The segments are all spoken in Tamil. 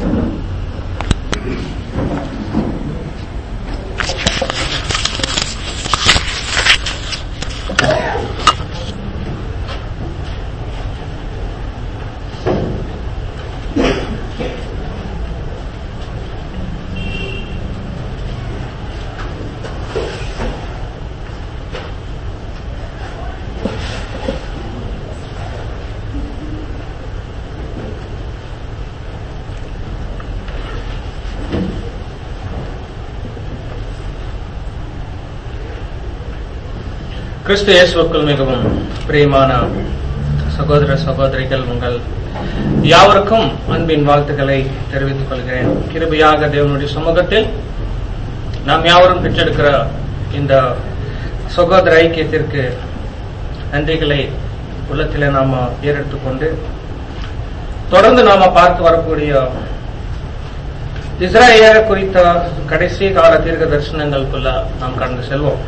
கிறிஸ்து இயேசுவுக்குள் மிகவும் பிரியமான சகோதர சகோதரிகள் உங்கள் யாவருக்கும் அன்பின் வாழ்த்துக்களை தெரிவித்துக் கொள்கிறேன் கிருபையாக தேவனுடைய சமூகத்தில் நாம் யாவரும் பெற்றெடுக்கிற இந்த சகோதர ஐக்கியத்திற்கு நன்றிகளை உள்ளத்திலே நாம ஏறெடுத்துக் கொண்டு தொடர்ந்து நாம பார்த்து வரக்கூடிய இஸ்ராயேல குறித்த கடைசி கால தீர்க்க தரிசனங்களுக்குள்ள நாம் கடந்து செல்வோம்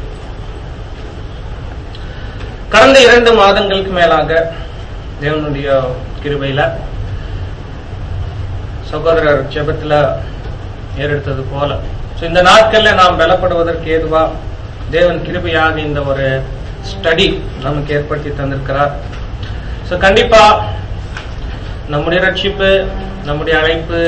கடந்த இரண்டு மாதங்களுக்கு மேலாக தேவனுடைய கிருபையில சகோதரர் ஜெபத்துல ஏறெடுத்தது போல So, இந்த நாட்கள்ல நாம் பலப்படுவதற்கு ஏதுவா தேவன் கிருபையாக இந்த ஒரு ஸ்டடி நமக்கு ஏற்படுத்தி தந்திருக்கிறார் சோ கண்டிப்பா நம்முடைய ரட்சிப்பு நம்முடைய அழைப்பு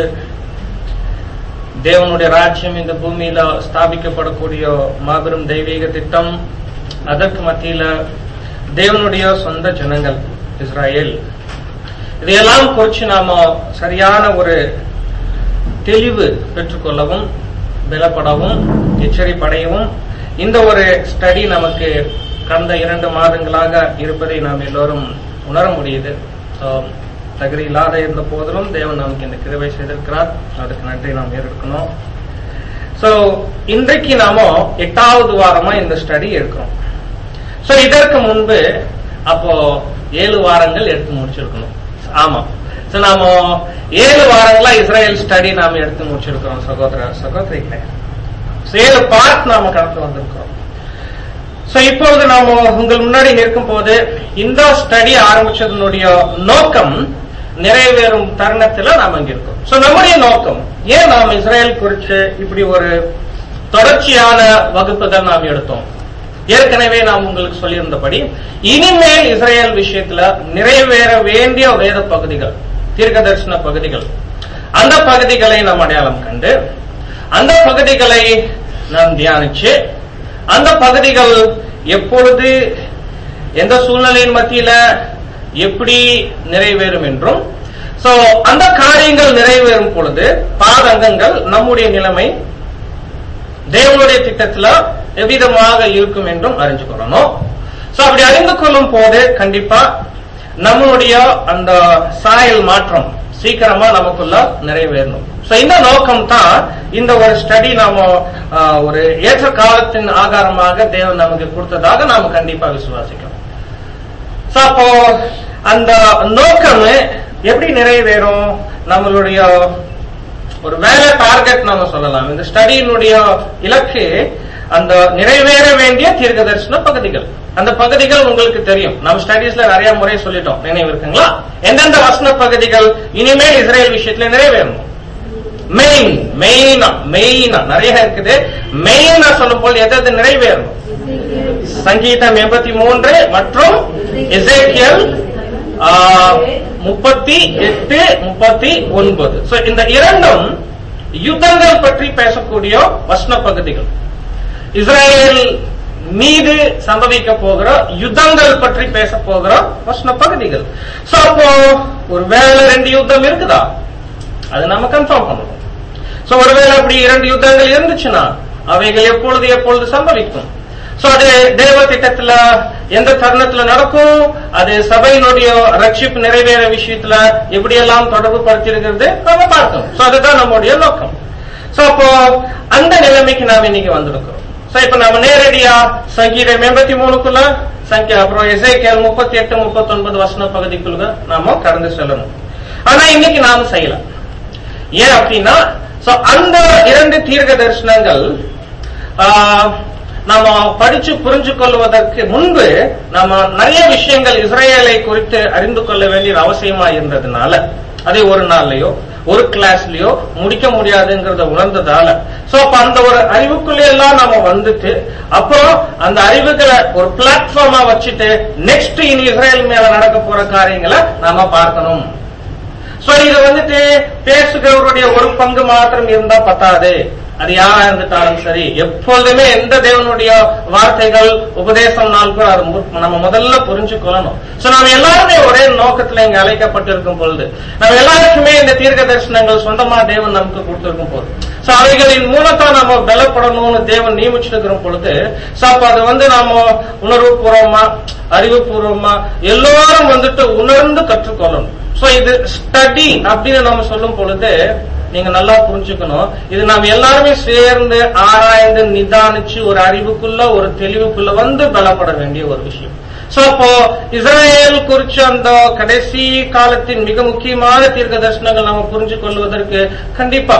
தேவனுடைய ராஜ்யம் இந்த பூமியில ஸ்தாபிக்கப்படக்கூடிய மாபெரும் தெய்வீக திட்டம் அதற்கு மத்தியில தேவனுடைய சொந்த ஜனங்கள் இஸ்ராயேல் இதையெல்லாம் குறிச்சு நாம சரியான ஒரு தெளிவு பெற்றுக்கொள்ளவும் பலப்படவும் எச்சரிப்படையவும் இந்த ஒரு ஸ்டடி நமக்கு கடந்த இரண்டு மாதங்களாக இருப்பதை நாம் எல்லோரும் உணர முடியுது So, தகுதி இல்லாத இருந்த போதிலும் தேவன் நமக்கு இந்த கிருவை செய்திருக்கிறார் அதுக்கு நன்றி நாம் ஏற்கணும் சோ இன்றைக்கு நாம எட்டாவது வாரமா இந்த ஸ்டடி எடுக்கிறோம் சோ இதற்கு முன்பு அப்போ ஏழு வாரங்கள் எடுத்து முடிச்சிருக்கணும் ஆமா சோ நாம ஏழு வாரங்களா இஸ்ரேல் ஸ்டடி நாம எடுத்து முடிச்சிருக்கிறோம் சகோதர சகோதரிகளே So, ஏழு பார்ட் நாம கடந்து வந்திருக்கிறோம் சோ இப்பொழுது நாம உங்கள் முன்னாடி நிற்கும் போது இந்த ஸ்டடி ஆரம்பிச்சதனுடைய நோக்கம் நிறைவேறும் தருணத்துல நாம இங்க இருக்கோம் சோ நம்முடைய நோக்கம் ஏன் நாம் இஸ்ரேல் குறித்து இப்படி ஒரு தொடர்ச்சியான வகுப்புகள் நாம் எடுத்தோம் ஏற்கனவே நாம் உங்களுக்கு சொல்லியிருந்தபடி இனிமேல் இஸ்ரேல் விஷயத்துல நிறைவேற வேண்டிய வேத பகுதிகள் தீர்க்க தரிசன பகுதிகள் அந்த பகுதிகளை நாம் அடையாளம் கண்டு அந்த பகுதிகளை நாம் தியானிச்சு அந்த பகுதிகள் எப்பொழுது எந்த சூழ்நிலையின் மத்தியில எப்படி நிறைவேறும் என்றும் சோ அந்த காரியங்கள் நிறைவேறும் பொழுது பாதங்கங்கள் நம்முடைய நிலைமை தேவனுடைய திட்டத்துல எவ்விதமாக இருக்கும் என்றும் அறிஞ்சு கொள்ளணும் சோ அப்படி அறிந்து கொள்ளும் போது கண்டிப்பா நம்மளுடைய அந்த சாயல் மாற்றம் சீக்கிரமா நமக்குள்ள நிறைவேறணும் சோ இந்த நோக்கம் தான் இந்த ஒரு ஸ்டடி நாம ஆஹ், ஒரு ஏற்ற காலத்தின் ஆகாரமாக தேவன் நமக்கு கொடுத்ததாக நாம கண்டிப்பா விசுவாசிக்கிறோம் So, அப்போ அந்த நோக்கம் எப்படி நிறைவேறும் நம்மளுடைய ஒரு வேலை டார்கெட் நாம சொல்லலாம் இந்த ஸ்டடியினுடைய இலக்கு அந்த நிறைவேற வேண்டிய தீர்க்க தரிசன பகுதிகள் அந்த பகுதிகள் உங்களுக்கு தெரியும் நம்ம ஸ்டடீஸ்ல நிறைய முறை சொல்லிட்டோம் நினைவு இருக்குங்களா எந்தெந்த வசன பகுதிகள் இனிமேல் இஸ்ரேல் விஷயத்துல நிறைவேறணும் மெயின் மெயினா மெயினா நிறைய இருக்குது மெயினா சொல்லும் போது எது எது நிறைவேறணும் சங்கீதம் எண்பத்தி மூன்று மற்றும் எசேக்கியல் முப்பத்தி எட்டு முப்பத்தி ஒன்பது So, இந்த இரண்டும் யுத்தங்கள் பற்றி பேசக்கூடிய வசன பகுதிகள் இஸ்ரேல் மீது சம்பவிக்க போகிற யுத்தங்கள் பற்றி பேச போகிற வசன பகுதிகள் சோ அப்போ ஒரு வேலை ரெண்டு யுத்தம் இருக்குதா அது நம்ம கன்ஃபார்ம் பண்ணணும் சோ ஒருவேளை அப்படி இரண்டு யுத்தங்கள் இருந்துச்சுன்னா அவைகள் எப்பொழுது எப்பொழுது சம்பவிக்கும் சோ அது தேவ திட்டத்துல எந்த தருணத்துல நடக்கும் அது சபையினுடைய ரட்சிப்பு நிறைவேற விஷயத்துல எப்படியெல்லாம் தொடர்பு படுத்திருக்கிறது நம்ம பார்க்கணும் சோ அதுதான் நம்முடைய நோக்கம் சோ அப்போ அந்த நிலைமைக்கு நாம இன்னைக்கு வந்திருக்கிறோம் சோ இப்ப நம்ம நேரடியா சங்கீதம் எண்பத்தி மூணுக்குள்ள சங்கி அப்புறம் எசைக்கேல் முப்பத்தி எட்டு முப்பத்தி ஒன்பது வசன பகுதிக்குள்ள நாம கடந்து செல்லணும் ஆனா இன்னைக்கு நாம செய்யலாம் ஏன் அப்படின்னா சோ அந்த இரண்டு தீர்க்க தரிசனங்கள் ஆஹ், நாம படிச்சு புரிஞ்சு கொள்வதற்கு முன்பு நம்ம நிறைய விஷயங்கள் இஸ்ரேலை குறித்து அறிந்து கொள்ள வேண்டிய அவசியமா இருந்ததுனால அதை ஒரு நாள்லயோ ஒரு கிளாஸ்லயோ முடிக்க முடியாதுங்கிறத உணர்ந்ததால சோ அப்ப அந்த ஒரு அறிவுக்குள்ளே எல்லாம் நாம வந்துட்டு அப்புறம் அந்த அறிவுகளை ஒரு பிளாட்ஃபார்மா வச்சுட்டு நெக்ஸ்ட் இனி இஸ்ரேல் மேல நடக்க போற காரியங்களை நாம பார்க்கணும் சோ இது வந்துட்டு பேசுகிறவருடைய ஒரு பங்கு மாத்திரம் இருந்தா பத்தாது அது யாரா இருந்துட்டாலும் சரி எப்பொழுதுமே எந்த தேவனுடைய வார்த்தைகள் உபதேசம் நாள் கூட அது மு- நம்ம முதல்ல புரிஞ்சுக்கொள்ளணும் சோ நம்ம எல்லாருமே ஒரே நோக்கத்துல இங்க அழைக்கப்பட்டிருக்கும் பொழுது நம்ம எல்லாருக்குமே இந்த தீர்க்க தரிசனங்கள் சொந்தமா தேவன் நமக்கு கொடுத்திருக்கும் போது சோ அவைகளின் மூலத்தா நம்ம பலப்படணும்னு தேவன் நியமிச்சிருக்கிற பொழுது சோ அப்ப அது வந்து நாம உணர்வுபூர்வமா அறிவுபூர்வமா எல்லாரும் வந்துட்டு உணர்ந்து கற்றுக்கொள்ளணும் சோ இது ஸ்டடி அப்படின்னு நம்ம சொல்லும் பொழுது நீங்க நல்லா புரிஞ்சுக்கணும் இது நாம் எல்லாருமே சேர்ந்து ஆராய்ந்து நிதானிச்சு ஒரு அறிவுக்குள்ள ஒரு தெளிவுக்குள்ள வந்து பலப்பட வேண்டிய ஒரு விஷயம் சோ அப்போ இஸ்ரேல் குறிச்ச அந்த கடைசி காலத்தின் மிக முக்கியமான தீர்க்க தரிசனங்கள் நம்ம புரிஞ்சு கொள்வதற்கு கண்டிப்பா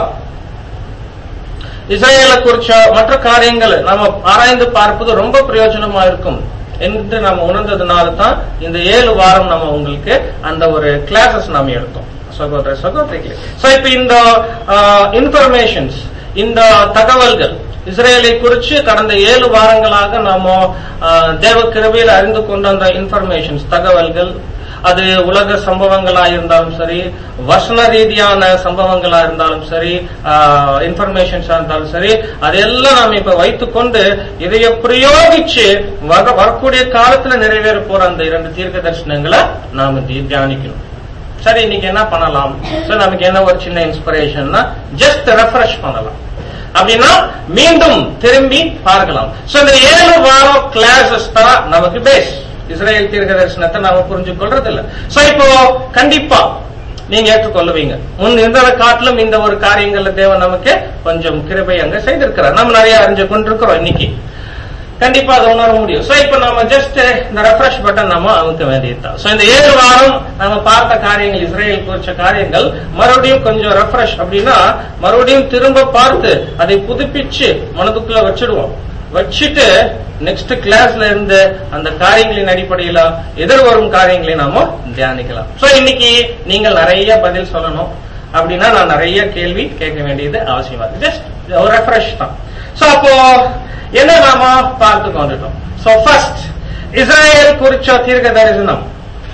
இஸ்ரேலை குறிச்ச மற்ற காரியங்களை நாம ஆராய்ந்து பார்ப்பது ரொம்ப பிரயோஜனமா இருக்கும் என்று நம்ம உணர்ந்ததுனால தான் இந்த ஏழு வாரம் நம்ம உங்களுக்கு அந்த ஒரு கிளாஸஸ் நாம எடுத்தோம் சகோதர சகோதரிகளே சோ இப்ப இந்த இன்ஃபர்மேஷன்ஸ் இந்த தகவல்கள் இஸ்ரேலை குறித்து கடந்த ஏழு வாரங்களாக நாம ஆஹ், தேவ கிருபையில் அறிந்து கொண்ட அந்த இன்ஃபர்மேஷன்ஸ் தகவல்கள் அது உலக சம்பவங்களா இருந்தாலும் சரி வசன ரீதியான சம்பவங்களா இருந்தாலும் சரி இன்ஃபர்மேஷன்ஸா இருந்தாலும் சரி அதெல்லாம் நாம இப்ப வைத்துக்கொண்டு இதைய பிரயோகிச்சு வர- வரக்கூடிய காலத்துல நிறைவேற போற அந்த இரண்டு தீர்க்க தரிசனங்களை நாம தி- தியானிக்கணும் சரி இன்னைக்கு என்ன பண்ணலாம் சோ நமக்கு என்ன ஒரு சின்ன இன்ஸ்பிரேஷன்னா ஜஸ்ட் ரெஃப்ரெஷ் பண்ணலாம் அப்படின்னா மீண்டும் திரும்பி பார்க்கலாம் சோ இந்த ஏழு வாரம் கிளாஸஸ் தான் நமக்கு பேஸ் இஸ்ரேல் தீர்க்க தரிசனத்தை நாம புரிஞ்சு கொள்றது இல்ல சோ இப்போ கண்டிப்பா நீங்க ஏற்றுக்கொள்ளுவீங்க முன் இருந்ததை காட்டிலும் இந்த ஒரு காரியங்கள்ல தேவன் நமக்கு கொஞ்சம் கிருபை அங்க செய்திருக்கிறார் நம்ம நிறைய அறிஞ்சு கொண்டிருக்கிறோம் இன்னைக்கு கண்டிப்பா அதை உணர முடியும் சோ இப்ப நம்ம ஜஸ்ட் இந்த ரெஃப்ரெஷ் பட்டன் நம்ம அமுக்க வேண்டியதுதான் சோ இந்த ஏழு வாரம் நம்ம பார்த்த காரியங்கள் இஸ்ரேல் குறிச்ச காரியங்கள் மறுபடியும் கொஞ்சம் ரெஃப்ரெஷ் அப்படின்னா மறுபடியும் திரும்ப பார்த்து அதை புதுப்பிச்சு மனதுக்குள்ள வச்சிடுவோம் வச்சுட்டு நெக்ஸ்ட் கிளாஸ்ல இருந்து அந்த காரியங்களின் அடிப்படையில எதிர்வரும் காரியங்களை நாம தியானிக்கலாம் சோ இன்னைக்கு நீங்கள் நிறைய பதில் சொல்லணும் அப்படின்னா நான் நிறைய கேள்வி கேட்க வேண்டியது அவசியமா இருக்கு ஜஸ்ட் ஒரு ரெஃப்ரெஷ் தான் சோ அப்போ என்ன நாம பார்த்து கொண்டுட்டோம் சோ ஃபர்ஸ்ட் இஸ்ரேல் குறிச்ச தீர்க்க தரிசனம்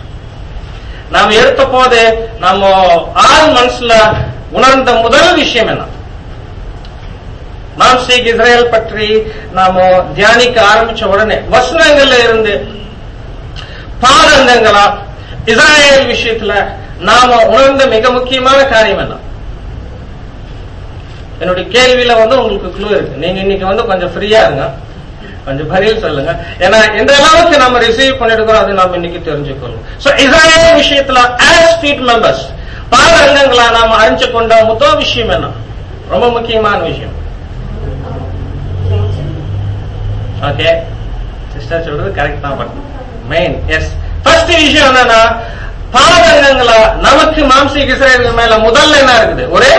நாம் எடுத்த போது நம்ம ஆள் மனசுல உணர்ந்த முதல் விஷயம் என்ன மாம்சீக் இஸ்ரேல் பற்றி நாம தியானிக்க ஆரம்பிச்ச உடனே வசனங்கள்ல இருந்து பாதங்கங்களா இஸ்ரேல் விஷயத்துல நாம உணர்ந்த மிக முக்கியமான காரியம் என்ன என்னுடைய கேள்வியில வந்து உங்களுக்கு க்ளூ இருக்கு நீங்க இன்னைக்கு வந்து கொஞ்சம் ஃப்ரீயா இருங்க கொஞ்சம் பதில் சொல்லுங்க ஏன்னா எந்த அளவுக்கு நம்ம ரிசீவ் பண்ணிருக்கோம் அது நாம இன்னைக்கு தெரிஞ்சுக்கணும் சோ இஸ்ரேல் விஷயத்துல ஆஸ் ஸ்ட்ரீட் மெம்பர்ஸ் பாத அங்கங்களா நாம அறிஞ்சு கொண்ட முதல் விஷயம் என்ன ரொம்ப முக்கியமான விஷயம் ஓகே சிஸ்டர் சொல்றது கரெக்ட் தான் பட் மெயின் எஸ் ஃபர்ஸ்ட் விஷயம் என்னன்னா பாதங்கங்களா நமக்கு மாம்சீக இஸ்ரேல் மேல முதல்ல என்ன இருக்குது ஒரே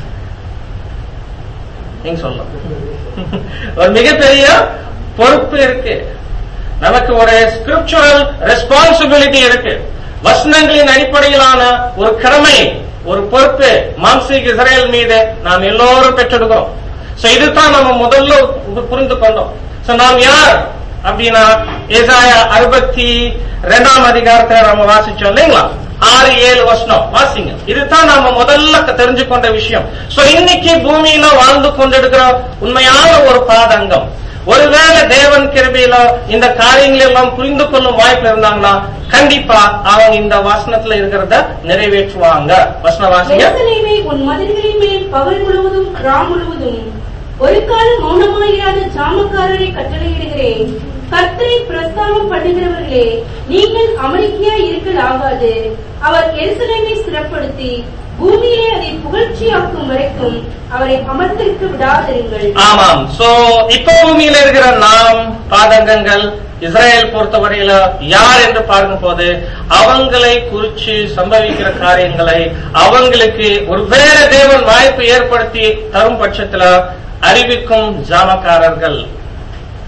நீங்க சொல்லலாம் ஒரு மிகப்பெரிய பொறுப்பு இருக்கு நமக்கு ஒரு ஸ்கிரிப்சுரல் ரெஸ்பான்சிபிலிட்டி இருக்கு வசனங்களின் அடிப்படையிலான ஒரு கடமை ஒரு பொறுப்பு மாம்சீக் இஸ்ரேல் மீது நாம் எல்லோரும் பெற்றெடுக்கிறோம் சோ இதுதான் நம்ம முதல்ல பு- புரிந்து கொண்டோம் சோ நாம் யார் அப்படின்னா ஏசாயா அறுபத்தி ரெண்டாம் அதிகாரத்தை நம்ம வாசிச்சோம் இல்லைங்களா ஆறு ஏழு வருஷம் வாசிங்க இதுதான் நாம முதல்ல க- தெரிஞ்சு கொண்ட விஷயம் சோ இன்னைக்கு பூமியில வாழ்ந்து கொண்டிருக்கிற உண்மையான ஒரு பாதங்கம் ஒருவேளை தேவன் கிருபையில இந்த காரியங்களை எல்லாம் புரிந்து கொள்ளும் வாய்ப்பு இருந்தாங்கன்னா கண்டிப்பா அவங்க இந்த வசனத்துல இருக்கிறத நிறைவேற்றுவாங்க வசன வாசிங்க எருசலேமே, உன் மதில்களின் மேல் பகல் முழுவதும் ராம் முழுவதும் ஒரு காலம் மௌனமாயிராத ஜாமக்காரரை கட்டளையிடுகிறேன் கர்த்தரை பிரஸ்தாபம் பண்ணுகிறவர்களே நீங்கள் அமெரிக்கையா இருக்கல் ஆகாது அவர் எருசலேமை சிறப்படுத்தி பூமியிலே அதை புகழ்ச்சியாக்கும் வரைக்கும் அவரை அமர்ந்திருக்க விடாதிருங்கள் ஆமாம் சோ இப்போ பூமியில இருக்கிற நாம் பாதகங்கள் இஸ்ரேல் பொறுத்தவரையில யார் என்று பார்க்கும்போது அவங்களை குறிச்சு சம்பவிக்கிற காரியங்களை அவங்களுக்கு ஒரு வேற தேவன் வாய்ப்பு ஏற்படுத்தி தரும் பட்சத்துல அறிவிக்கும் ஜாமக்காரர்கள்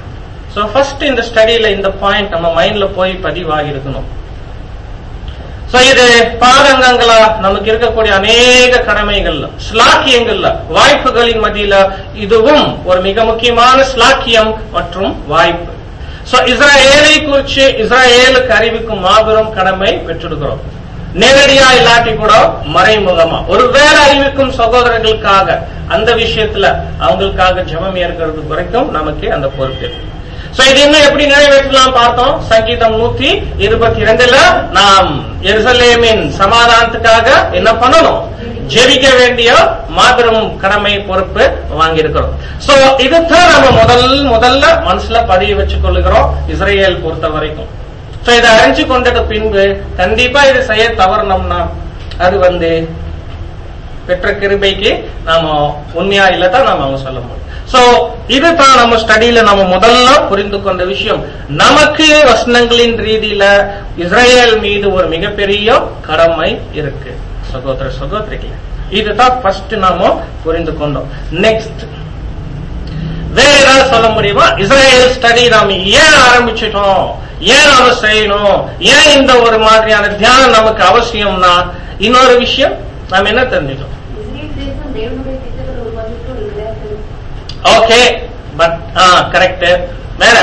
சோ ஃபர்ஸ்ட் இந்த ஸ்டடியில இந்த பாயிண்ட் நம்ம மைண்ட்ல போய் பதிவாகி இருக்கணும் சோ இது பாதங்கங்களா நமக்கு இருக்கக்கூடிய அநேக கடமைகள்ல ஸ்லாக்கியங்கள்ல வாய்ப்புகளின் மத்தியில இதுவும் ஒரு மிக முக்கியமான ஸ்லாக்கியம் மற்றும் வாய்ப்பு சோ இஸ்ரேலை குறிச்சு இஸ்ரேலுக்கு அறிவிக்கும் மாபெரும் கடமை பெற்றிருக்கிறோம் நேரடியா இல்லாட்டி கூட மறைமுகமா ஒருவேளை அறிவிக்கும் சகோதரர்களுக்காக அந்த விஷயத்துல அவங்களுக்காக ஜெபம் ஏற்கிறது வரைக்கும் நமக்கு அந்த பொறுப்பு இருக்கு சோ இது இன்னும் எப்படி நிறைவேற்றலாம் பார்த்தோம் சங்கீதம் நூத்தி இருபத்தி ரெண்டுல நாம் எருசலேமின் சமாதானத்துக்காக என்ன பண்ணணும் ஜெபிக்க வேண்டிய மாபெரும் கடமை பொறுப்பு வாங்கியிருக்கிறோம் சோ இதுதான் நம்ம முதல் முதல்ல மனசுல பதிய வச்சு கொள்ளுகிறோம் இஸ்ரேல் பொறுத்த வரைக்கும் சோ இதை அறிஞ்சு கொண்டது பின்பு கண்டிப்பா இது செய்ய தவறணும்னா அது வந்து பெற்ற கிருபைக்கு நாம உண்மையா இல்லதான் நாம அவங்க சொல்ல முடியும் சோ இதுதான் நம்ம ஸ்டடியில நம்ம முதல்ல புரிந்து கொண்ட விஷயம் நமக்கு வசனங்களின் ரீதியில இஸ்ரேல் மீது ஒரு மிகப்பெரிய கடமை இருக்கு சகோதர சகோதரிகளே இதுதான் ஃபர்ஸ்ட் நாம புரிந்து கொண்டோம் நெக்ஸ்ட் வேற ஏதாவது சொல்ல முடியுமா இஸ்ரேல் ஸ்டடி நாம ஏன் ஆரம்பிச்சிட்டோம் ஏன் நாம செய்யணும் ஏன் இந்த ஒரு மாதிரியான தியானம் நமக்கு அவசியம்னா இன்னொரு விஷயம் நாம என்ன தெரிஞ்சுட்டோம் இஸ்ரேல் தேசம் தேவனுடைய திட்டத்தில் உருவாக்கிட்டு ஒரு விளையாட்டு ஓகே பட் ஆ கரெக்ட் வேற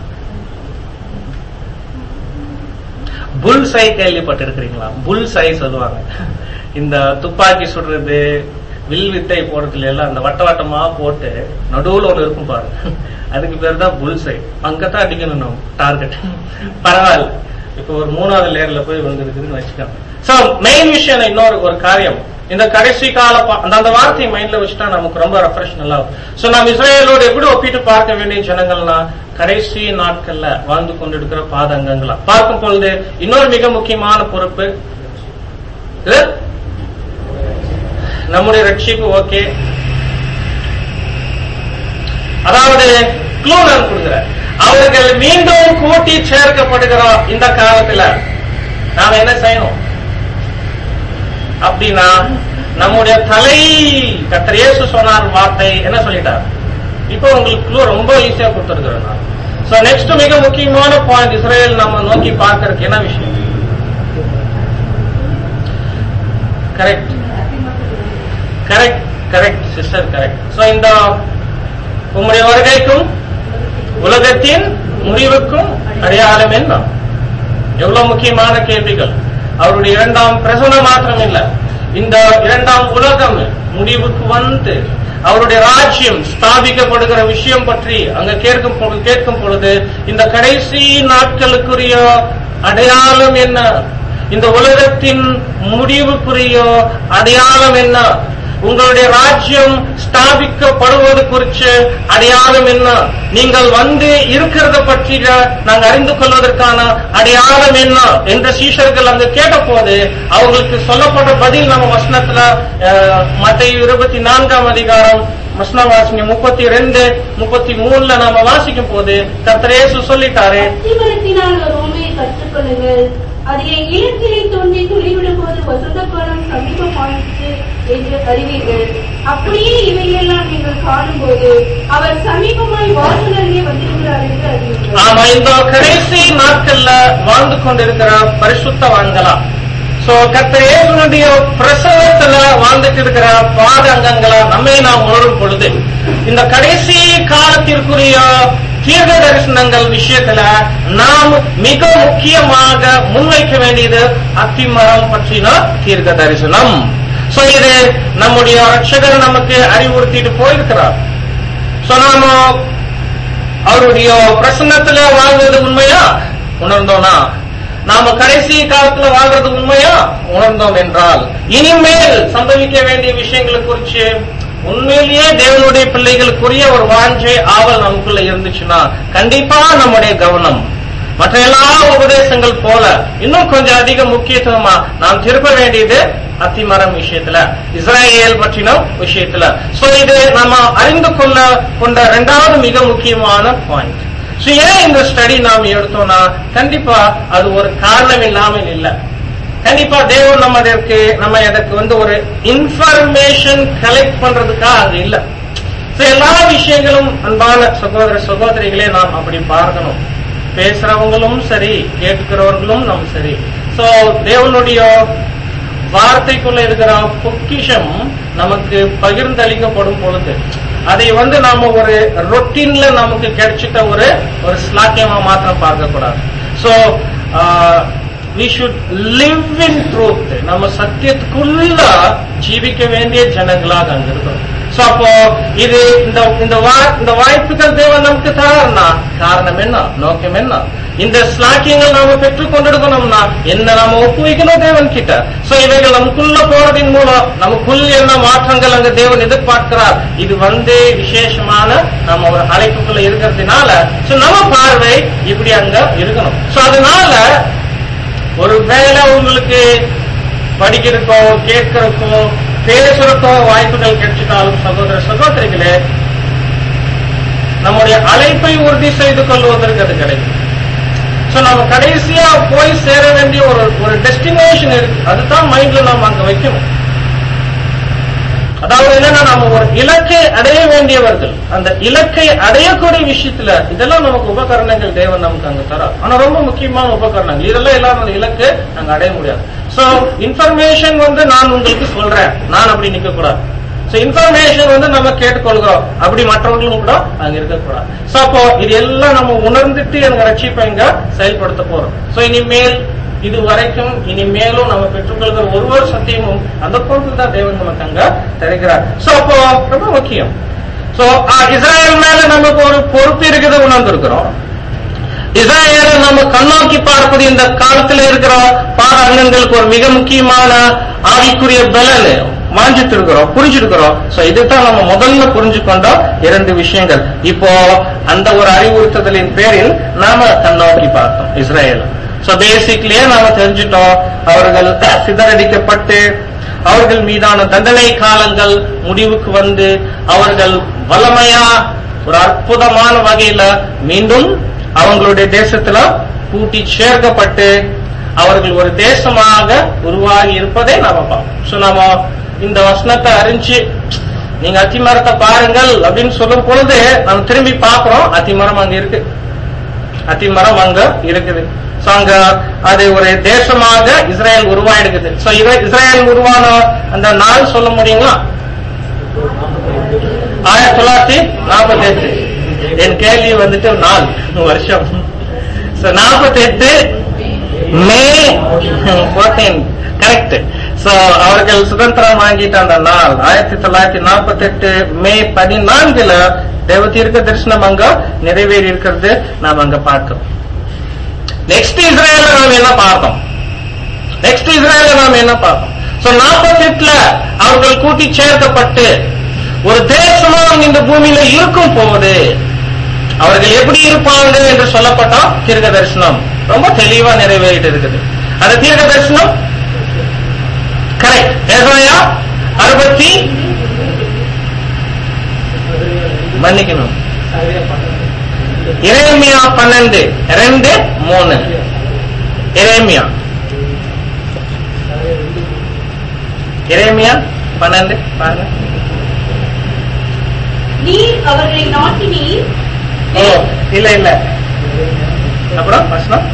புல் சை கேள்விப்பட்டிருக்கிறீங்களா புல் சை சொல்லுவாங்க இந்த துப்பாக்கி சுடுறது வில் வித்தை போடுறதுல எல்லாம் அந்த வட்ட வட்டமா போட்டு நடுவுல ஒண்ணு இருக்கும் பாருங்க அதுக்கு பேர் தான் புல் சை அங்கதான் அடிக்கணும் நம்ம டார்கெட் பரவாயில்ல இப்ப ஒரு மூணாவது லேயர்ல போய் வந்துருக்குதுன்னு வச்சுக்கோங்க சோ மெயின் விஷயம் இன்னொரு ஒரு காரியம் இந்த கடைசி கால பா- அந்த அந்த வார்த்தையை மைண்ட்ல வச்சுட்டா நமக்கு ரொம்ப ரெஃப்ரெஷ் நல்லா சோ நாம் இஸ்ரேலோட எப்படி ஒப்பிட்டு பார்க்க வேண்டிய ஜனங்கள்னா கடைசி நாட்கள்ல வாழ்ந்து கொண்டிருக்கிற பாதங்கங்களா பார்க்கும் பொழுது இன்னொரு மிக முக்கியமான பொறுப்பு இது நம்முடைய ரட்சிப்பு ஓகே அதாவது க்ளூ நான் கொடுக்குறேன் அவர்கள் மீண்டும் கூட்டி சேர்க்கப்படுகிறோம் இந்த காலத்துல நாம என்ன செய்யணும் அப்படின்னா நம்முடைய தலை கர்த்தர் இயேசு சொன்னார் வார்த்தை என்ன சொல்லிட்டார் இப்போ உங்களுக்கு clue ரொம்ப ஈஸியா கொடுத்துருக்கிறேன் நான் சோ நெக்ஸ்ட் மிக முக்கியமான பாயிண்ட் இஸ்ரேல் நம்ம நோக்கி பார்க்கறதுக்கு என்ன விஷயம் correct correct correct sister correct so இந்த உம்முடைய வருகைக்கும் உலகத்தின் முடிவுக்கும் அடையாளம் என்ன எவ்வளவு முக்கியமான கேள்விகள் அவருடைய இரண்டாம் பிரசனம் மாத்திரம் இல்ல இந்த இரண்டாம் உலகம் முடிவுக்கு வந்து அவருடைய ராஜ்யம் ஸ்தாபிக்கப்படுகிற விஷயம் பற்றி அங்க கேட்கும் பொழுது கேட்கும் பொழுது இந்த கடைசி நாட்களுக்குரிய அடையாளம் என்ன இந்த உலகத்தின் முடிவுக்குரிய அடையாளம் என்ன உங்களுடைய ராஜ்யம் ஸ்தாபிக்கப்படுவது குறித்து அடையாளம் என்ன நீங்கள் வந்து இருக்கிறத பற்றி நாங்கள் அறிந்து கொள்வதற்கான அடையாளம் என்ன என்ற சீஷர்கள் அங்கு கேட்டபோது அவங்களுக்கு சொல்லப்பட்ட பதில் நம்ம வசனத்துல மத்திய இருபத்தி நான்காம் அதிகாரம் வசனம் வாசிங்க முப்பத்தி ரெண்டு முப்பத்தி மூணுல நாம வாசிக்கும் போது கர்த்தரேசு சொல்லிட்டாரு அத்திமரத்தினால் ஒரு உண்மையை கற்றுக்கொள்ளுங்கள் அதிலே இளக்கிளை தோன்றி துளிவிடும் போது வசந்த காலம் சமீபமாயிற்று என்று அறிவீர்கள் அப்படியே இவையெல்லாம் நீங்கள் காணும்போது அவர் சமீபமாய் வாசல் அருகே வந்திருக்கிறார் என்று அறிவீர்கள் ஆமா இந்த கடைசி நாட்கள்ல வாழ்ந்து கொண்டிருக்கிற பரிசுத்தவான்களா சோ கர்த்தர் இயேசுனுடைய பிரசவத்துல வாழ்ந்துட்டு இருக்கிற பாத அங்கங்களா நம்மை நாம் உணரும் பொழுது இந்த கடைசி காலத்திற்குரிய தீர்க்க தரிசனங்கள் விஷயத்துல நாம் மிக முக்கியமாக முன்வைக்க வேண்டியது அத்திமரம் பற்றின தீர்க்க தரிசனம் சோ இது நம்முடைய ரட்சகர் நமக்கு அறிவுறுத்திட்டு போயிருக்கிறார் சோ நாம அவருடைய பிரசன்னத்துல வாழ்வது உண்மையா உணர்ந்தோனா நாம கடைசி காலத்துல வாழ்றது உண்மையா உணர்ந்தோம் என்றால் இனிமேல் சம்பவிக்க வேண்டிய விஷயங்களை குறிச்சு உண்மையிலேயே தேவனுடைய பிள்ளைகளுக்குரிய ஒரு வாஞ்சை ஆவல் நமக்குள்ள இருந்துச்சுன்னா கண்டிப்பா நம்முடைய கவனம் மற்ற எல்லா உபதேசங்கள் போல இன்னும் கொஞ்சம் அதிக முக்கியத்துவமா நாம் திருப்ப வேண்டியது அத்திமரம் விஷயத்துல இஸ்ராயேல் பற்றின விஷயத்துல சோ இது நம்ம அறிந்து கொள்ள கொண்ட இரண்டாவது மிக முக்கியமான பாயிண்ட் சோ ஏன் இந்த ஸ்டடி நாம் எடுத்தோம்னா கண்டிப்பா அது ஒரு காரணம் இல்லாமல் இல்ல கண்டிப்பா தேவன் நம்ம அதற்கு நம்ம அதற்கு வந்து ஒரு இன்ஃபர்மேஷன் கலெக்ட் பண்றதுக்காக அது இல்ல சோ எல்லா விஷயங்களும் அன்பான சகோதர சகோதரிகளே நாம் அப்படி பார்க்கணும் பேசுறவங்களும் சரி கேட்கிறவர்களும் நம்ம சரி சோ தேவனுடைய வார்த்தைக்குள்ள இருக்கிற பொக்கிஷம் நமக்கு பகிர்ந்தளிக்கப்படும் பொழுது அதை வந்து நாம ஒரு ரொட்டீன்ல நமக்கு கிடைச்சிட்ட ஒரு ஒரு ஸ்லாக்கியமா மாத்திரம் பார்க்க கூடாது so we should live in truth நம்ம சத்தியத்துக்குள்ள ஜீவிக்க வேண்டிய ஜனங்களாக அங்க இருக்கிறோம் சோ அப்போ இது இந்த இந்த வா- இந்த வாய்ப்புகள் தேவன் நமக்கு தராருன்னா காரணம் என்ன நோக்கம் என்ன இந்த ஸ்லாக்கியங்கள் நாம பெற்றுக் கொண்டிருக்கணும்னா என்ன நாம ஒப்புவிக்கணும் தேவன் கிட்ட சோ இவைகள் நமக்குள்ள போறதின் மூலம் நமக்குள் என்ன மாற்றங்கள் அங்க தேவன் எதிர்பார்க்கிறார் இது வந்து விசேஷமான நம்ம ஒரு அழைப்புக்குள்ள இருக்கிறதுனால சோ நம்ம பார்வை இப்படி அங்க இருக்கணும் சோ அதனால ஒருவேளை உங்களுக்கு படிக்கிறதுக்கோ கேட்கறதுக்கோ பேசுறதுக்கோ வாய்ப்புகள் கிடைச்சிட்டாலும் சகோதர சகோதரிகளே நம்முடைய அழைப்பை உறுதி செய்து கொள்வதற்கு அது கிடைக்கும் சோ நம்ம கடைசியா போய் சேர வேண்டிய ஒரு ஒரு டெஸ்டினேஷன் இருக்கு அதுதான் மைண்ட்ல நாம அங்க வைக்கணும் அதாவது என்னன்னா நம்ம ஒரு இலக்கை அடைய வேண்டியவர்கள் அந்த இலக்கை அடையக்கூடிய விஷயத்துல இதெல்லாம் நமக்கு உபகரணங்கள் தேவன் நமக்கு அங்க தர ஆனா ரொம்ப முக்கியமான உபகரணங்கள் இதெல்லாம் இல்லாம அந்த இலக்கு நாங்க அடைய முடியாது சோ இன்ஃபர்மேஷன் வந்து நான் உங்களுக்கு சொல்றேன் நான் அப்படி நிக்க கூடாது சோ இன்ஃபர்மேஷன் வந்து நம்ம கேட்டுக்கொள்கிறோம் அப்படி மற்றவர்களும் கூட அங்க இருக்கக்கூடாது சோ அப்போ இது எல்லாம் நம்ம உணர்ந்துட்டு எனக்கு ரட்சிப்பை இங்க செயல்படுத்த போறோம் சோ இனிமேல் இது வரைக்கும் இனிமேலும் நம்ம பெற்றுக்கொள்கிற ஒவ்வொரு சத்தியமும் அந்த பொறுப்பு தான் தேவன் நமக்கு அங்க தருகிறார் சோ அப்போ ரொம்ப முக்கியம் சோ இஸ்ராயல் மேல நமக்கு ஒரு பொறுப்பு இருக்கிறத உணர்ந்திருக்கிறோம் இஸ்ராயேலை நம்ம கண்ணோக்கி பார்ப்பது இந்த காலத்துல இருக்கிற பாட அங்கங்களுக்கு ஒரு மிக முக்கியமான ஆவிக்குரிய பலன் வாஞ்சிட்டு இருக்கிறோம் புரிஞ்சிருக்கிறோம் சோ இதுதான் நம்ம முதல்ல புரிஞ்சுக்கொண்ட இரண்டு விஷயங்கள் இப்போ அந்த ஒரு அறிவுறுத்துதலின் பேரில் நாம கண்ணோக்கி பார்த்தோம் இஸ்ரேல் சோ பேசிக்லயே நாம தெரிஞ்சிட்டோம் அவர்கள் சிதறடிக்கப்பட்டு அவர்கள் மீதான தண்டனை காலங்கள் முடிவுக்கு வந்து அவர்கள் வல்லமையா ஒரு அற்புதமான வகையில மீண்டும் அவங்களுடைய தேசத்துல கூட்டி சேர்க்கப்பட்டு அவர்கள் ஒரு தேசமாக உருவாகி இருப்பதை நாம பார்ப்போம் சோ நாம இந்த வசனத்தை அறிஞ்சு நீங்க அத்திமரத்தை பாருங்கள் அப்படின்னு சொல்லும் பொழுது நம்ம திரும்பி பார்க்கிறோம் அத்திமரம் அங்க இருக்கு அத்திமரம் அங்க இருக்குது சோ அங்க அது ஒரு தேசமாக இஸ்ரேல் உருவாயிடுக்குது சோ இஸ்ரேல் உருவான அந்த நாள் சொல்ல முடியுங்களா ஆயிரத்தி தொள்ளாயிரத்தி நாற்பத்தி எட்டு என் கேள்வி வந்துட்டு நாள் வருஷம் சோ நாற்பத்தி எட்டு மே ஃபோர்டீன் கரெக்ட் சோ அவர்கள் சுதந்திரம் வாங்கிட்ட அந்த நாள் ஆயிரத்தி தொள்ளாயிரத்தி நாற்பத்தி எட்டு மே பதினான்குல தேவதீர்க்க தரிசனம் அங்க நிறைவேறி இருக்கிறது நாம் அங்க பார்க்கிறோம் நெக்ஸ்ட் இஸ்ரேல நாம் என்ன பார்த்தோம் நெக்ஸ்ட் இஸ்ரேல நாம் என்ன பார்த்தோம் சோ நாற்பத்தி எட்டுல அவர்கள் கூட்டி சேர்க்கப்பட்டு ஒரு தேசமா இந்த பூமியில இருக்கும் போது அவர்கள் எப்படி இருப்பாங்க என்று சொல்லப்பட்ட தீர்க்க தரிசனம் ரொம்ப தெளிவா நிறைவேறிட்டு இருக்குது அந்த தீர்க்க தரிசனம் கரெக்ட் ஏசாயா அறுபத்தி மன்னிக்கணும் இறைமையா பன்னெண்டு ரெண்டு மூணு இறைமையா இறைமையா பன்னெண்டு பாருங்க நீர் அவர்களை நாட்டினீர் ஓ இல்ல இல்ல அப்புறம் வசனம்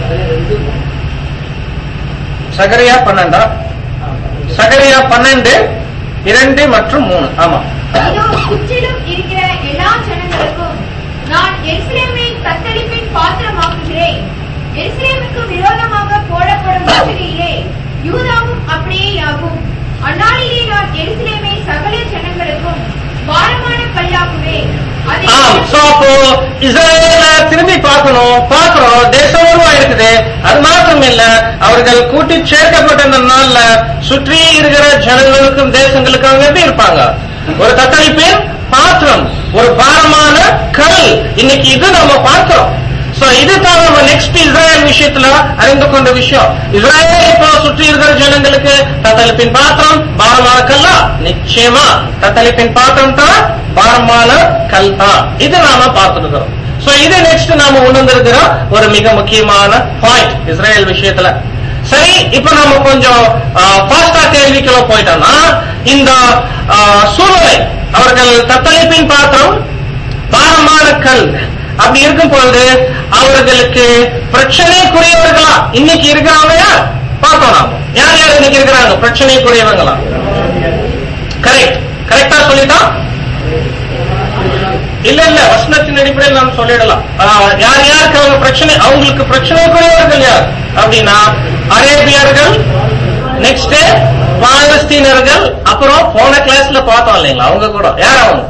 சகரியா பன்னெண்டா சகரியா பன்னெண்டு இரண்டு மற்றும் மூணு ஆமா இதோ சுற்றிலும் இருக்கிற எல்லா ஜனங்களுக்கும் நான் எருசலேமின் தத்தளிப்பின் பாத்திரமாக்குகிறேன் எருசலேமுக்கு விரோதமாக போடப்படும் முற்றுகையிலே யூதாவும் அப்படியே ஆகும் அந்நாளிலே நான் எருசலேமை சகல ஜனங்களுக்கும் பாரமான கல்லாக்குவேன் அதை ஆம் சோ அப்போ இஸ்ரேல திரும்பி பார்க்கணும் பார்க்கிறோம் தேசம் உருவா இருக்குது அது மாத்திரம் இல்ல அவர்கள் கூட்டி சேர்க்கப்பட்ட அந்த நாள்ல சுற்றி இருக்கிற ஜனங்களுக்கும் தேசங்களுக்கும் அவங்க எப்படி இருப்பாங்க ஒரு தத்தளிப்பின் பாத்திரம் ஒரு பாரமான கல் இன்னைக்கு இது நம்ம பார்க்கிறோம் சோ இதுதான் நம்ம நெக்ஸ்ட் இஸ்ரேல் விஷயத்துல அறிந்து கொண்ட விஷயம் இஸ்ரேல் இப்போ சுற்றி இருக்கிற ஜனங்களுக்கு தத்தளிப்பின் பாத்திரம் பாரமான கல்லா நிச்சயமா தத்தளிப்பின் பாத்திரம் தான் பாரமான கல் தான் இது நாம பார்த்துருக்கிறோம் சோ இது நெக்ஸ்ட் நாம உணர்ந்திருக்கிற ஒரு மிக முக்கியமான பாயிண்ட் இஸ்ரேல் விஷயத்துல சரி இப்ப நம்ம கொஞ்சம் ஃபாஸ்டா கேள்விக்குள்ள போயிட்டோம்னா இந்த ஆ, சூழ்நிலை அவர்கள் தத்தளிப்பின் பாத்திரம் பாரமான கல் அப்படி இருக்கும் பொழுது அவர்களுக்கு பிரச்சனைக்குரியவர்களா இன்னைக்கு இருக்கிறாங்களா பார்த்தோம் நாம யார் யார் இன்னைக்கு இருக்கிறாங்க பிரச்சனைக்குரியவங்களா கரெக்ட் கரெக்டா சொல்லிட்டோம் இல்ல இல்ல வசனத்தின் அடிப்படையில் நாம் சொல்லிடலாம் ஆஹ், யார் யாருக்கு அவங்க பிரச்சனை அவங்களுக்கு பிரச்சனைக்குரியவர்கள் யார் அப்படின்னா அரேபியர்கள் நெக்ஸ்ட் பாலஸ்தீனர்கள் அப்புறம் போன கிளாஸ்ல பார்த்தோம் இல்லைங்களா அவங்க கூட யார் அவங்க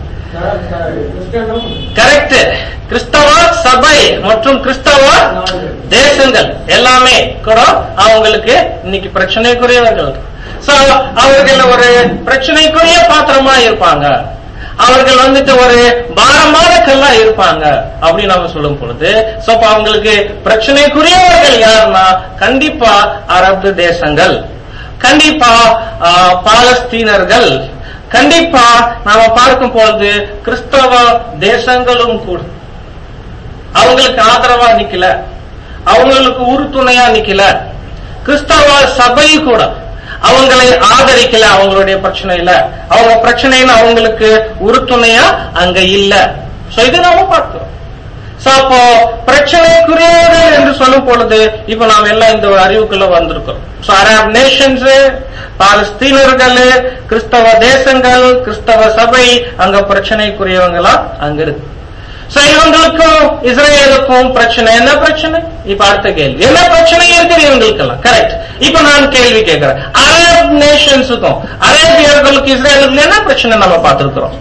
கரெக்ட் கிறிஸ்தவ சபை மற்றும் கிறிஸ்தவ தேசங்கள் எல்லாமே கூட அவங்களுக்கு இன்னைக்கு பிரச்சனைக்குரியவர்கள் சோ அவர்கள் ஒரு பிரச்சனைக்குரிய பாத்திரமா இருப்பாங்க அவர்கள் வந்துட்டு ஒரு பாரமான கல்லா இருப்பாங்க அப்படின்னு நம்ம சொல்லும் பொழுது சோ அப்ப அவங்களுக்கு பிரச்சனைக்குரியவர்கள் யாருன்னா கண்டிப்பா அரபு தேசங்கள் கண்டிப்பா ஆ, பாலஸ்தீனர்கள் கண்டிப்பா நாம பார்க்கும் பொழுது கிறிஸ்தவ தேசங்களும் கூட அவங்களுக்கு ஆதரவா நிக்கல அவங்களுக்கு உறுதுணையா நிக்கல கிறிஸ்தவ சபை கூட அவங்களை ஆதரிக்கல அவங்களுடைய பிரச்சனையில அவங்க பிரச்சனைன்னு அவங்களுக்கு உறுதுணையா அங்க இல்ல சோ இது நாம பார்க்கிறோம் சோ அப்போ பிரச்சனைக்குரியவர்கள் என்று சொல்லும் பொழுது இப்ப நாம் எல்லாம் இந்த ஒரு அறிவுக்குள்ள வந்திருக்கிறோம் சோ அரப் நேஷன்ஸ் பாலஸ்தீனர்கள் கிறிஸ்தவ தேசங்கள் கிறிஸ்தவ சபை அங்க பிரச்சனைக்குரியவங்களா அங்க இருக்கு சோ இவங்களுக்கும் இஸ்ரேலுக்கும் பிரச்சனை என்ன பிரச்சனை இப்ப அடுத்த கேள்வி என்ன பிரச்சனை இருக்குது இவங்களுக்கெல்லாம் கரெக்ட் இப்ப நான் கேள்வி கேட்கிறேன் அரப் நேஷன்ஸுக்கும் அரேபியர்களுக்கு இஸ்ரேலுக்கு என்ன பிரச்சனை நம்ம பார்த்திருக்கிறோம்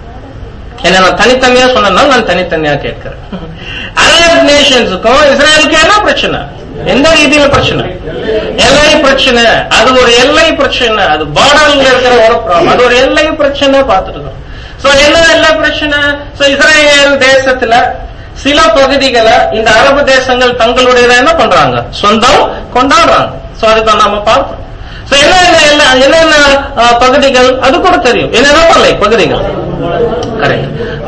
என்ன நான் தனித்தனியா சொன்னா நான் தனித்தனியா கேட்கிறேன் அரப் நேஷன்ஸுக்கும் இஸ்ரேலுக்கு என்ன பிரச்சனை எந்த ரீதியில பிரச்சனை எல்லை பிரச்சனை அது ஒரு எல்லை பிரச்சனை அது பார்டர்ல இருக்கிற ஒரு problem. அது ஒரு எல்லை பிரச்சனை பார்த்துட்டு இருக்கோம் சோ என்ன எல்லை பிரச்சனை சோ இஸ்ரேல் தேசத்துல சில பகுதிகளை இந்த அரபு தேசங்கள் தங்களுடையதை என்ன பண்றாங்க சொந்தம் கொண்டாடுறாங்க சோ அதுதான் நாம பார்ப்போம் சோ என்ன என்ன என்ன- என்னென்ன அஹ், பகுதிகள் அது கூட தெரியும் என்னென்ன பல்லை பகுதிகள் கரெக்ட்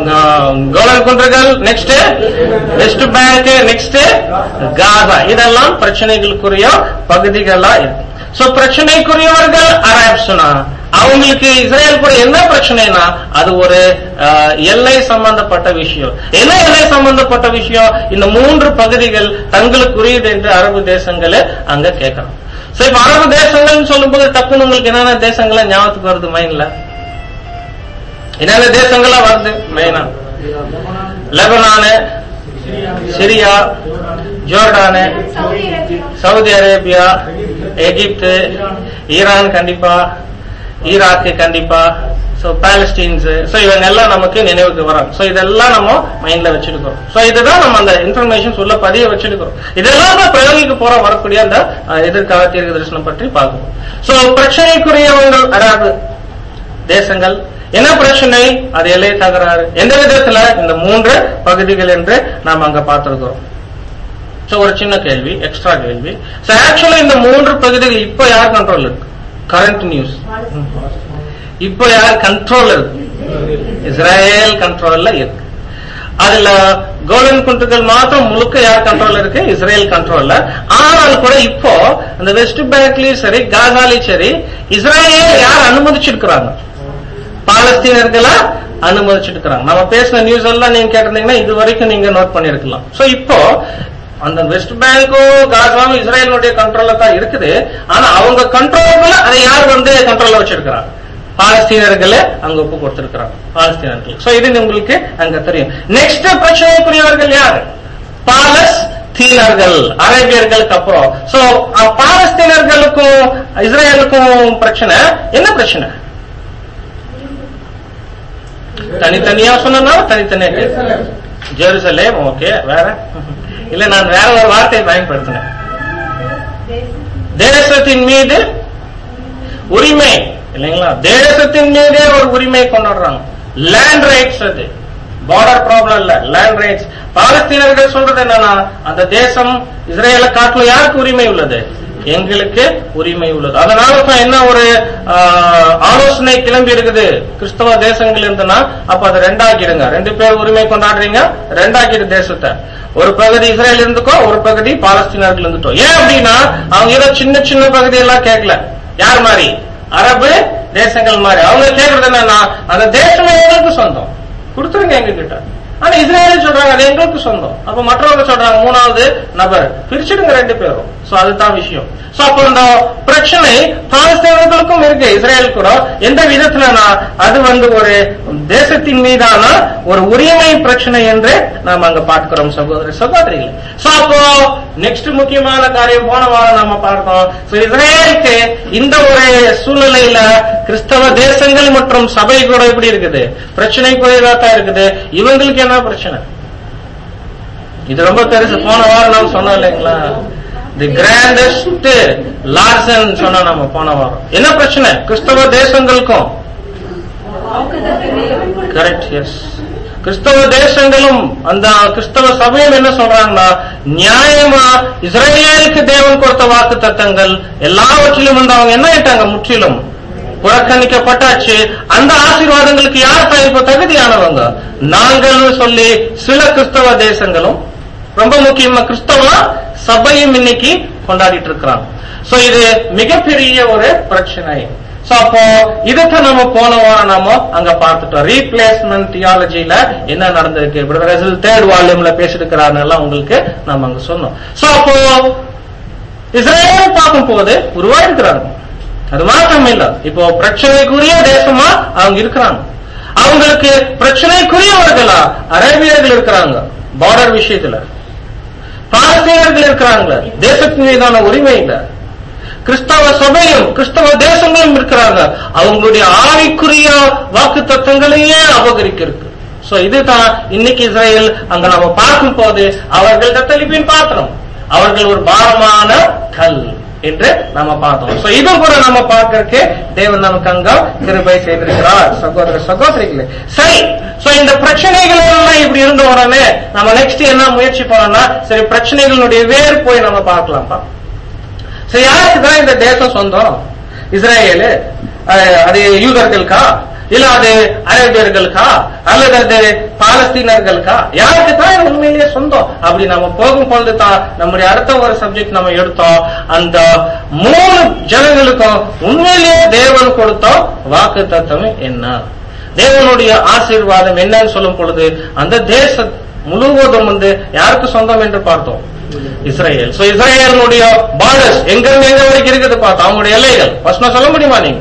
கோலன் குன்றுகள் next West Bank next Gaza இதெல்லாம் பிரச்சனைகளுக்குரிய பகுதிகளா இருக்கு சோ பிரச்சனைக்குரியவர்கள் அரேப்ஸ்னா அவங்களுக்கு இஸ்ரேல் கூட என்ன பிரச்சனைனா அது ஒரு அஹ், எல்லை சம்பந்தப்பட்ட விஷயம் என்ன எல்லை சம்பந்தப்பட்ட விஷயம் இந்த மூன்று பகுதிகள் தங்களுக்குரியது என்று அரபு தேசங்களே அங்க கேட்கணும் சோ இப்ப அரபு தேசங்கள்னு சொல்லும்போது டக்குன்னு உங்களுக்கு என்னென்ன தேசங்கள ஞாபகத்துக்கு வருது மைண்ட்ல என்னென்ன தேசங்களா வருது மெயினா Lebanon Syria Jordan Saudi Arabia Saudi Arabia Egypt Iran கண்டிப்பா ஈராக்கு கண்டிப்பா சோ பாலஸ்டீன்ஸ் சோ இவங்க எல்லாம் நமக்கு நினைவுக்கு வரும் சோ இதெல்லாம் நம்ம மைண்ட்ல வச்சிருக்கிறோம் சோ இதுதான் நம்ம அந்த இன்ஃபர்மேஷன் சொல்ல பதிய வச்சிருக்கிறோம் இதெல்லாம் தான் பிரயோகிக்க போற வரக்கூடிய அந்த அஹ், எதிர்கால தீர்க்க தரிசனம் பற்றி பார்க்கணும் சோ பிரச்சனைக்குரியவங்கள் அதாவது தேசங்கள் என்ன பிரச்சனை அது எல்லை தகராறு எந்த விதத்துல இந்த மூன்று பகுதிகள் என்று நாம் அங்க பார்த்திருக்கிறோம் சோ ஒரு சின்ன கேள்வி எக்ஸ்ட்ரா கேள்வி சோ ஆக்சுவலா இந்த மூன்று பகுதிகள் இப்ப யார் கண்ட்ரோல் இருக்கு கரண்ட் நியூஸ் இப்ப யார் கண்ட்ரோல் இருக்கு இஸ்ரேல் கண்ட்ரோல்ல இருக்கு அதுல கோலன் குன்றுகள் மாத்திரம் முழுக்க யார் கண்ட்ரோல் இருக்கு இஸ்ரேல் கண்ட்ரோல்ல ஆனால் கூட இப்போ அந்த வெஸ்ட் பேங்க்லயும் சரி காசாலையும் சரி இஸ்ரேல் யார் அனுமதிச்சிருக்கிறாங்க பாலஸ்தீனர்களை அனுமதிச்சிருக்கிறாங்க நம்ம பேசின நியூஸ் எல்லாம் நீங்க கேட்டிருந்தீங்கன்னா இது வரைக்கும் நீங்க நோட் பண்ணிருக்கலாம் சோ இப்போ அந்த வெஸ்ட் பேங்க்கும் காசாவும் இஸ்ரேலுடைய கண்ட்ரோல்ல தான் இருக்குது ஆனா அவங்க கண்ட்ரோலுக்குள்ள அதை யார் வந்து கண்ட்ரோல்ல வச்சிருக்கிறாங்க பாலஸ்தீனர்களே அங்க ஒப்பு கொடுத்திருக்கிறாங்க பாலஸ்தீனர்கள் சோ இது உங்களுக்கு அங்க தெரியும் நெக்ஸ்ட் பிரச்சனைக்குரியவர்கள் யாரு பாலஸ்தீனர்கள் அரேபியர்களுக்கு அப்புறம் சோ பாலஸ்தீனர்களுக்கும் இஸ்ரேலுக்கும் பிரச்சனை என்ன பிரச்சனை தனித்தனியா சொன்னா தனித்தனியா கேட்கு. ஜெருசலேம் ஓகே வேற இல்ல நான் வேற ஒரு வார்த்தையை பயன்படுத்தினேன் தேசத்தின் மீது உரிமை இல்லைங்களா தேசத்தின் மீதே ஒரு உரிமை கொண்டாடுறாங்க லேண்ட் ரைட்ஸ் அது பார்டர் ப்ராப்ளம் இல்ல லேண்ட் ரைட்ஸ் பாலஸ்தீனர்கள் சொல்றது என்னன்னா அந்த தேசம் இஸ்ரேல காட்டுல யாருக்கு உரிமை உள்ளது எங்களுக்கு உரிமை உள்ளது அதனால இப்ப என்ன ஒரு ஆஹ், ஆலோசனை கிளம்பி இருக்குது கிறிஸ்தவ தேசங்கள் இருந்ததுன்னா அப்ப அதை ரெண்டாக்கிடுங்க ரெண்டு பேர் உரிமை கொண்டாடுறீங்க ரெண்டாக்கிடு தேசத்தை ஒரு பகுதி இஸ்ரேல் இருந்துக்கோ ஒரு பகுதி பாலஸ்தீனர்கள் இருந்துட்டோ ஏன் அப்படின்னா அவங்க ஏதோ சின்ன சின்ன பகுதி எல்லாம் கேட்கல யார் மாதிரி அரபு தேசங்கள் மாதிரி அவங்க கேட்கறது என்னன்னா அந்த தேசமே எங்களுக்கு சொந்தம் கொடுத்துருங்க எங்க கிட்ட ஆனா இஸ்ரேல் சொல்றாங்க அது எங்களுக்கு சொந்தம் அப்ப மற்றவங்க சொல்றாங்க மூணாவது நபர் பிரிச்சிடுங்க ரெண்டு பேரும் சோ அதுதான் விஷயம் சோ அப்போ இந்த பிரச்சனை பாலஸ்தீனர்களுக்கும் இருக்கு இஸ்ரேல் கூட எந்த விதத்துலனா அது வந்து ஒரு தேசத்தின் மீதான ஒரு உரிமை பிரச்சனை என்று நாம் அங்க பார்க்கிறோம் சகோதர சகோதரிகள் சோ அப்போ நெக்ஸ்ட் முக்கியமான காரியம் போன வாரம் நாம பார்த்தோம் சோ இஸ்ரேலுக்கு இந்த ஒரு சூழ்நிலையில கிறிஸ்தவ தேசங்கள் மற்றும் சபை கூட எப்படி இருக்குது பிரச்சனைக்குரியதா தான் இருக்குது இவங்களுக்கு என்ன பிரச்சனை இது ரொம்ப பெருசு போன வாரம் நாம் சொன்னோம் இல்லைங்களா தி கிராண்டஸ்ட் லார்சன் சொன்னா நம்ம போன வாரம் என்ன பிரச்சனை கிறிஸ்தவ தேசங்களுக்கும் கரெக்ட் எஸ் கிறிஸ்தவ தேசங்களும் அந்த கிறிஸ்தவ சபையும் என்ன சொல்றாங்கன்னா நியாயமா இஸ்ரேலுக்கு தேவன் கொடுத்த வாக்கு தத்தங்கள் எல்லாவற்றிலும் வந்து அவங்க என்ன ஆயிட்டாங்க முற்றிலும் புறக்கணிக்கப்பட்டாச்சு அந்த ஆசீர்வாதங்களுக்கு யார் தான் இப்ப தகுதியானவங்க நாங்கள் சொல்லி சில கிறிஸ்தவ தேசங்களும் ரொம்ப முக்கியமா கிறிஸ்தவ சபையும் இன்னைக்கு கொண்டாடிட்டு இருக்கிறாங்க சோ இது மிகப்பெரிய ஒரு பிரச்சனை சோ அப்போ இதைத்தான் நம்ம போன வாரம் நாம அங்க பார்த்துட்டோம் ரீப்ளேஸ்மெண்ட் தியாலஜில என்ன நடந்திருக்கு பிரதர் தேர்ட் வால்யூம்ல பேசிருக்கிறாருன்னு எல்லாம் உங்களுக்கு நாம அங்க சொன்னோம் சோ அப்போ இஸ்ரேல் பார்க்கும் போது உருவாயிருக்கிறாங்க அது மாற்றம் இல்ல இப்போ பிரச்சனைக்குரிய தேசமா அவங்க இருக்கிறாங்க அவங்களுக்கு பிரச்சனைக்குரியவர்களா அரேபியர்கள் இருக்கிறாங்க பார்டர் விஷயத்துல பாலஸ்தீனர்கள் இருக்கிறாங்க தேசத்தின் மீதான உரிமை இல்ல கிறிஸ்தவ சபையும் கிறிஸ்தவ தேசங்களும் இருக்கிறாங்க அவங்களுடைய ஆவிக்குரிய வாக்கு தத்துவங்களையே அபகரிக்க இருக்கு சோ இதுதான் இன்னைக்கு இஸ்ரேல் அங்க நம்ம பார்க்கும் போது அவர்கள் தத்தளிப்பின் பாத்திரம் அவர்கள் ஒரு பாரமான கல் என்று நம்ம பார்த்தோம் சோ இதுவும் கூட நம்ம பார்க்கறதுக்கு தேவன் நமக்கு அங்க கிருபை செய்திருக்கிறார் சகோதர சகோதரிகளே சரி சோ இந்த பிரச்சனைகள் எல்லாம் இப்படி இருந்த உடனே நம்ம நெக்ஸ்ட் என்ன முயற்சி பண்ணோம்னா சரி பிரச்சனைகளுடைய வேர் போய் நம்ம பார்க்கலாம்ப்பா சரி யாருக்கு தான் இந்த தேசம் சொந்தம் இஸ்ரேலு அஹ், அது யூதர்களுக்கா இல்ல அது அரேபியர்களுக்கா அல்லது அது பாலஸ்தீனர்களுக்கா யாருக்கு தான் இது உண்மையிலேயே சொந்தம் அப்படி நம்ம போகும் பொழுது தான் நம்முடைய அடுத்த ஒரு சப்ஜெக்ட் நம்ம எடுத்தோம் அந்த மூணு ஜனங்களுக்கும் உண்மையிலேயே தேவன் கொடுத்த வாக்கு தத்துவம் என்ன தேவனுடைய ஆசீர்வாதம் என்னன்னு சொல்லும் பொழுது அந்த தேச முழுவதும் வந்து யாருக்கு சொந்தம் என்று பார்த்தோம் இஸ்ரேல் சோ இஸ்ரேலுடைய பார்டர்ஸ் எங்க இருந்து எங்க வரைக்கும் இருக்குது பார்த்தோம் அவங்களுடைய எல்லைகள் ஃபர்ஸ்ட் சொல்ல முடியுமா நீங்க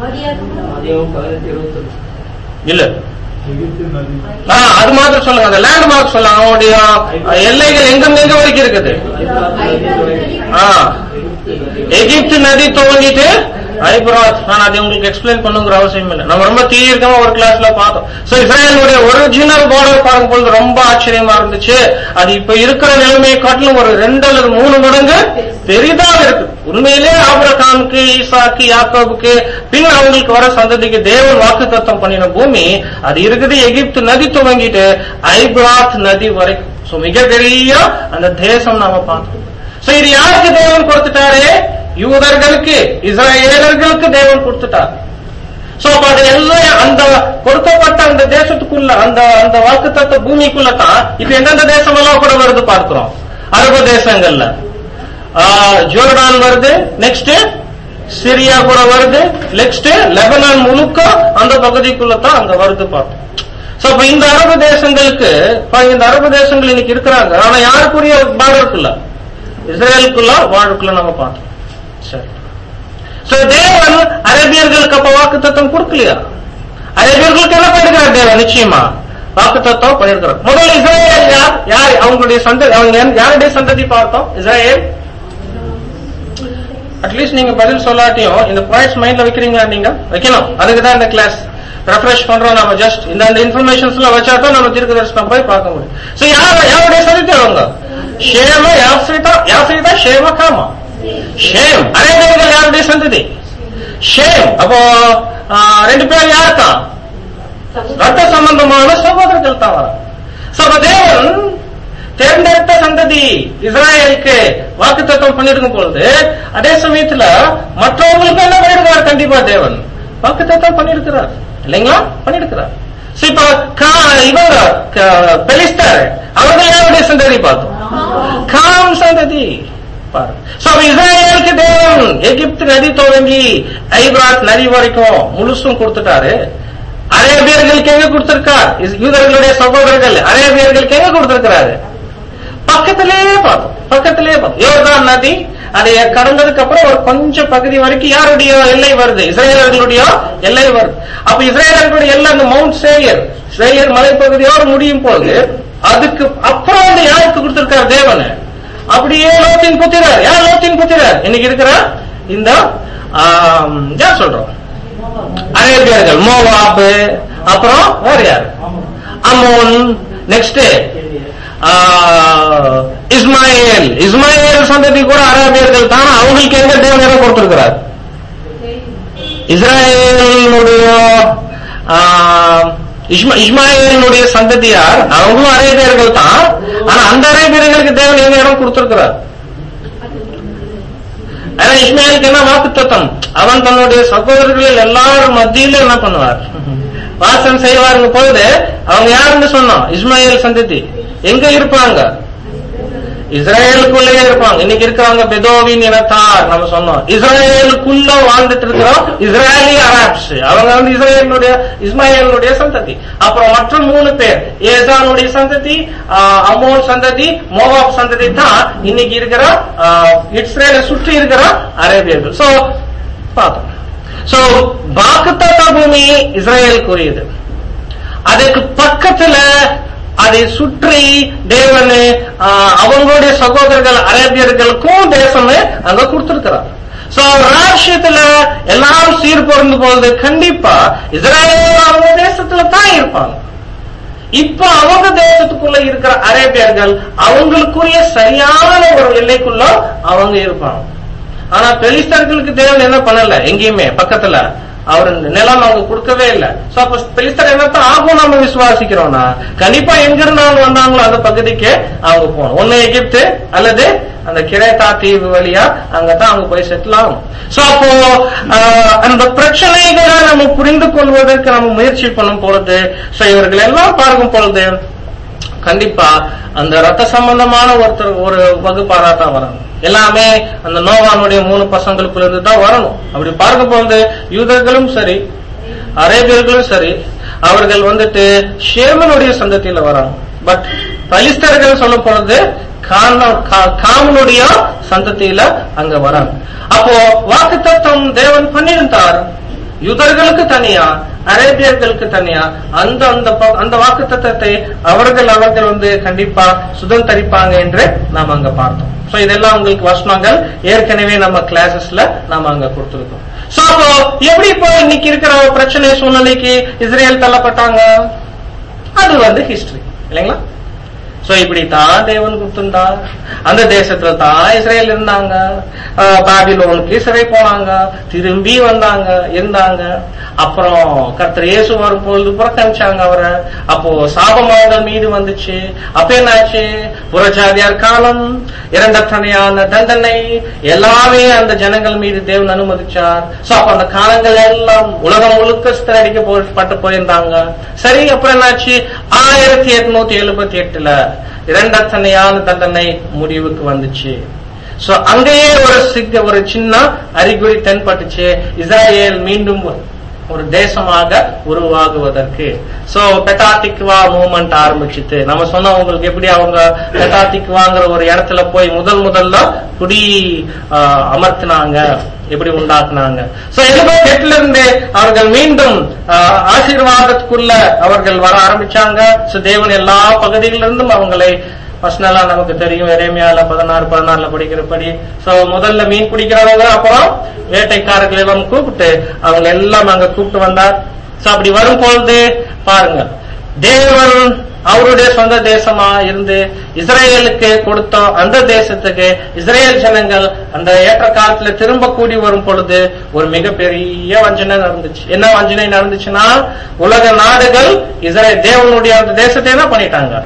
இல்ல ஆ, அது மாத்திரம் சொல்லுங்க அந்த லேண்ட் மார்க் சொல்லுங்க அவங்களுடைய எல்லைகள் எங்க இருந்து எங்க வரைக்கும் இருக்குது ஆ எகிப்து நதி துவங்கிட்டு ஐப்ராத் நான் அதை உங்களுக்கு எக்ஸ்பிளைன் பண்ணுங்கிற அவசியம் இல்லை நம்ம ரொம்ப தீர்க்கமா ஒரு கிளாஸ்ல பார்த்தோம் சோ இஸ்ரேலுடைய ஒரிஜினல் பார்டர் பார்க்கும்போது ரொம்ப ஆச்சரியமா இருந்துச்சு அது இப்ப இருக்கிற நிலைமையை காட்டிலும் ஒரு ரெண்டு அல்லது மூணு மடங்கு பெரிதாக இருக்கு உண்மையிலே ஆபிரகாமுக்கு ஈசாக்கு யாக்கோபுக்கு பின் அவங்களுக்கு வர சந்ததிக்கு தேவன் வாக்கு தத்தம் பண்ணின பூமி அது இருக்குது எகிப்து நதி துவங்கிட்டு ஐப்ராத் நதி வரைக்கும் சோ மிகப்பெரிய அந்த தேசம் நாம பார்த்தோம் சோ இது யாருக்கு தேவன் கொடுத்துட்டாரு யூதர்களுக்கு இஸ்ரேலர்களுக்கு தேவன் கொடுத்துட்டார் சோ அப்ப அது எல்லாம் அந்த கொடுக்கப்பட்ட அந்த தேசத்துக்குள்ள அந்த அந்த வாக்குத்தத்த பூமிக்குள்ள தான் இப்ப எந்தெந்த தேசம் எல்லாம் கூட வருது பார்க்கிறோம் அரபு தேசங்கள்ல ஆஹ், ஜோர்டான் வருது நெக்ஸ்ட் சிரியா கூட வருது நெக்ஸ்ட் லெபனான் முழுக்க அந்த பகுதிக்குள்ள தான் அங்க வருது பார்த்தோம் சோ அப்ப இந்த அரபு தேசங்களுக்கு இப்ப இந்த அரபு தேசங்கள் இன்னைக்கு இருக்கிறாங்க ஆனா யாருக்குரிய பார்டருக்குள்ள இஸ்ரேலுக்குள்ள வாழ்க்குள்ள நம்ம பார்த்தோம் சரி சோ தேவன் அரேபியர்களுக்கு அப்ப வாக்கு தத்துவம் கொடுக்கலையா அரேபியர்களுக்கு என்ன பண்ணிருக்கிறார் தேவன் நிச்சயமா வாக்கு தத்துவம் பண்ணிருக்கிறார் முதல்ல இஸ்ரேல் யார் யார் அவங்களுடைய சந்ததி அவங்க யார்- யாருடைய சந்ததி பார்த்தோம் இஸ்ரேல் அட்லீஸ்ட் நீங்க பதில் சொல்லாட்டியும் இந்த பாயிண்ட்ஸ் மைண்ட்ல வைக்கிறீங்களா நீங்க வைக்கணும் அதுக்கு தான் இந்த கிளாஸ் ரெஃப்ரெஷ் பண்றோம் நம்ம ஜஸ்ட் இந்த இந்த இன்ஃபர்மேஷன்ஸ் எல்லாம் வச்சா தான் நம்ம தீர்க்க தரிசனம் போய் பார்க்க முடியும் சோ யார் யாருடைய சந்ததி அவங்க ஷேம யாஃப்ரிதா யாஃப்ரிதா ஷேம காமா ஷேம் அரேபியர்கள் யாருடைய சந்ததி ஷேம் அப்போ ஆ, ரெண்டு பேர் யார் தான் ரத்த சம்பந்தமான சகோதரர்கள் தான் வர சப தேவன் தேர்ந்தெடுத்த சந்ததி இஸ்ராயலுக்கு வாக்குத்தத்தம் பண்ணிருக்கும் பொழுது அதே சமயத்துல மற்றவங்களுக்கு என்ன பண்ணிருக்கார் கண்டிப்பா தேவன் வாக்குத்தத்தம் பண்ணிருக்கிறார் இல்லைங்களா பண்ணிருக்கிறார் So, இப்ப கா- இவங்க க- பெலிஸ்தர் அவர்கள் யாருடைய சந்ததி பார்த்தோம் காம் சந்ததி பாருங்க So, அப்ப இஸ்ராயேலுக்கு தேவன் எகிப்து நதி துவங்கி ஐப்ராத் நதி வரைக்கும் முழுசும் கொடுத்துட்டாரு அரேபியர்களுக்கு எங்க கொடுத்திருக்கார் இஸ்- யூதர்களுடைய சகோதரர்கள் அரேபியர்களுக்கு எங்க கொடுத்திருக்கிறாரு பக்கத்திலே பார்த்தோம் பக்கத்திலே பார்த்தோம் யோர்தான் நதி அதை கடந்ததுக்கு அப்புறம் ஒரு கொஞ்சம் பகுதி வரைக்கும் யாருடைய எல்லை வருது இஸ்ரேலர்களுடைய எல்லை வருது அப்ப இஸ்ரேலர்களுடைய எல்லை அந்த மவுண்ட் சேயர் சேயர் மலைப்பகுதியோடு முடியும் போது அதுக்கு அப்புறம் வந்து யாருக்கு கொடுத்திருக்கார் தேவன் அப்படியே லோத்தின் புத்திரர் யார் லோத்தின் புத்திரர் இன்னைக்கு இருக்கிற இந்த ஆம், யார் சொல்றோம் அரேபியர்கள் மோவாபு அப்புறம் வேற யார் அமோன் நெக்ஸ்ட் இஸ்மாயில் இஸ்மாயில் சந்ததி கூட அரேபியர்கள் தான் அவங்களுக்கு எங்க தேவன் இடம் கொடுத்திருக்கிறார் இஸ்ராயேலினுடைய ஆஹ், இஸ்மா- இஸ்மாயிலினுடைய சந்ததியார் அவங்களும் அரேபியர்கள் தான் ஆனா அந்த அரேபியர்களுக்கு தேவன் எங்க இடம் கொடுத்திருக்கிறார் ஆனா இஸ்மாயிலுக்கு என்ன வாக்கு அவன் தன்னுடைய சகோதரர்கள் எல்லாரும் மத்தியில என்ன பண்ணுவார் வாசம் செய்வாருங்க பொழுது அவங்க யாருன்னு சொன்னோம் இஸ்மாயில் சந்ததி எங்க இருப்பாங்க இஸ்ரேலுக்குள்ளேயே இருப்பாங்க இன்னைக்கு இருக்கிறவங்க பெதோவின் இனத்தார் நம்ம சொன்னோம் இஸ்ரேலுக்குள்ள வாழ்ந்துட்டு இருக்கிறோம் இஸ்ரேலி அரப்ஸ் அவங்க வந்து இஸ்ரேலுடைய இஸ்மாயிலுடைய சந்ததி அப்புறம் மற்ற மூணு பேர் ஏசானுடைய சந்ததி ஆஹ், அமோன் சந்ததி மோவாப் சந்ததி தான் இன்னைக்கு இருக்கிற ஆஹ், இஸ்ரேலை சுற்றி இருக்கிற அரேபியர்கள் சோ பார்த்தோம் சோ வாக்குத்தத்த பூமி இஸ்ரேலுக்குரியது அதுக்கு பக்கத்துல அதை சுற்றி தேவன் அவங்களுடைய சகோதரர்கள் அரேபியர்களுக்கும் தேசம் அங்க கொடுத்திருக்கிறார் சோ ராஷ்டிரத்துல எல்லாரும் சீர் பொருந்து போகுது கண்டிப்பா இஸ்ரேல் அவங்க தேசத்துல தான் இருப்பாங்க இப்ப அவங்க தேசத்துக்குள்ள இருக்கிற அரேபியர்கள் அவங்களுக்குரிய சரியான ஒரு எல்லைக்குள்ள அவங்க இருப்பாங்க ஆனா பெலிஸ்தர்களுக்கு தேவன் என்ன பண்ணல எங்கேயுமே பக்கத்துல அவர் நிலம் அவங்க கொடுக்கவே இல்ல சோ அப்ப பெலிஸ்தர் என்னத்தான் ஆகும் நம்ம விசுவாசிக்கிறோம்னா கண்டிப்பா எங்க இருந்தாங்க வந்தாங்களோ அந்த பகுதிக்கு அவங்க போகணும் ஒண்ணு எகிப்து அல்லது அந்த கிரேத்தா தீவு வழியா அங்கதான் அவங்க போய் செட்டில் ஆகும் சோ அப்போ ஆஹ், அந்த பிரச்சனைகளை நம்ம புரிந்து கொள்வதற்கு நம்ம முயற்சி பண்ணும் பொழுது சோ இவர்கள் எல்லாம் பார்க்கும் பொழுது கண்டிப்பா அந்த ரத்த சம்பந்தமான ஒருத்தர் ஒரு வகுப்பாரா தான் வரணும் எல்லாமே அந்த நோவானுடைய மூணு பசங்களுக்குள்ள இருந்து தான் வரணும் அப்படி பார்க்கும் பொழுது யூதர்களும் சரி அரேபியர்களும் சரி அவர்கள் வந்துட்டு ஷேமனுடைய சந்ததியில வராங்க பட் பலிஸ்தர்கள் சொல்லும் பொழுது கான- கா- காமனுடைய சந்ததியில அங்க வராங்க அப்போ வாக்கு தத்துவம் தேவன் பண்ணியிருந்தார் யூதர்களுக்கு தனியா அரேபியர்களுக்கு தனியா அந்த அந்த ப- அந்த வாக்கு தத்தத்தை அவர்கள் அவர்கள் வந்து கண்டிப்பா சுதந்திரிப்பாங்க என்று நாம் அங்க பார்த்தோம் சோ இதெல்லாம் உங்களுக்கு வசனங்கள் ஏற்கனவே நம்ம கிளாஸஸ்ல நாம அங்க கொடுத்திருக்கோம் சோ அப்போ எப்படி இப்போ இன்னைக்கு இருக்கிற பிரச்சனை சூழ்நிலைக்கு இஸ்ரேல் தள்ளப்பட்டாங்க அது வந்து ஹிஸ்டரி இல்லைங்களா சோ இப்படி தான் தேவன் கொடுத்திருந்தார் அந்த தேசத்துல தான் இஸ்ரேல் இருந்தாங்க ஆஹ் பாபிலோனுக்கு சிறை போனாங்க திரும்பி வந்தாங்க இருந்தாங்க அப்புறம் கர்த்தர் இயேசு வரும்பொழுது புறக்கணிச்சாங்க அவரை அப்போ சாபம் அவங்க மீது வந்துச்சு அப்ப என்னாச்சு புறஜாதியார் காலம் இரண்டத்தனையான தண்டனை எல்லாமே அந்த ஜனங்கள் மீது தேவன் அனுமதிச்சார் சோ அப்ப அந்த காலங்கள் எல்லாம் உலகம் முழுக்க சித்தரிக்கப்பட்டு போயிருந்தாங்க சரி அப்புறம் என்னாச்சு ஆயிரத்தி எட்நூத்தி எழுபத்தி எட்டுல இரண்டத்தனையான தண்டனை முடிவுக்கு வந்துச்சு சோ அங்கேயே ஒரு சிக்க ஒரு சின்ன அறிகுறி தென்பட்டுச்சு இஸ்ராயேல் மீண்டும் ஒரு தேசமாக உருவாகுவதற்கு சோ பெட்டாட்டிக்வா மூவ்மெண்ட் ஆரம்பிச்சுட்டு நம்ம சொன்னோம் உங்களுக்கு எப்படி அவங்க பெட்டாட்டிக்வாங்கிற ஒரு இடத்துல போய் முதல் முதல்ல குடி ஆஹ், அமர்த்தினாங்க எப்படி உண்டாக்குனாங்க சோ எழுபத்தி எட்டுல இருந்து அவர்கள் மீண்டும் ஆஹ், ஆசீர்வாதத்துக்குள்ள அவர்கள் வர ஆரம்பிச்சாங்க சோ தேவன் எல்லா பகுதிகளிலிருந்தும் அவங்களை ஃபர்ஸ்ட் எல்லாம் நமக்கு தெரியும் எரேமியால பதினாறு பதினாறுல படிக்கிறபடி சோ முதல்ல மீன் பிடிக்கிறவங்க அப்புறம் வேட்டைக்காரர்கள் எல்லாம் கூப்பிட்டு அவங்க எல்லாம் அங்க கூப்பிட்டு வந்தார் சோ அப்படி வரும் பொழுது பாருங்க தேவன் அவருடைய சொந்த தேசமா இருந்து இஸ்ரேலுக்கு கொடுத்த அந்த தேசத்துக்கு இஸ்ரேல் ஜனங்கள் அந்த ஏற்ற காலத்துல திரும்ப கூடி வரும் பொழுது ஒரு மிகப்பெரிய வஞ்சனை நடந்துச்சு என்ன வஞ்சனை நடந்துச்சுன்னா உலக நாடுகள் இஸ்ரேல் தேவனுடைய அந்த தேசத்தை என்ன பண்ணிட்டாங்க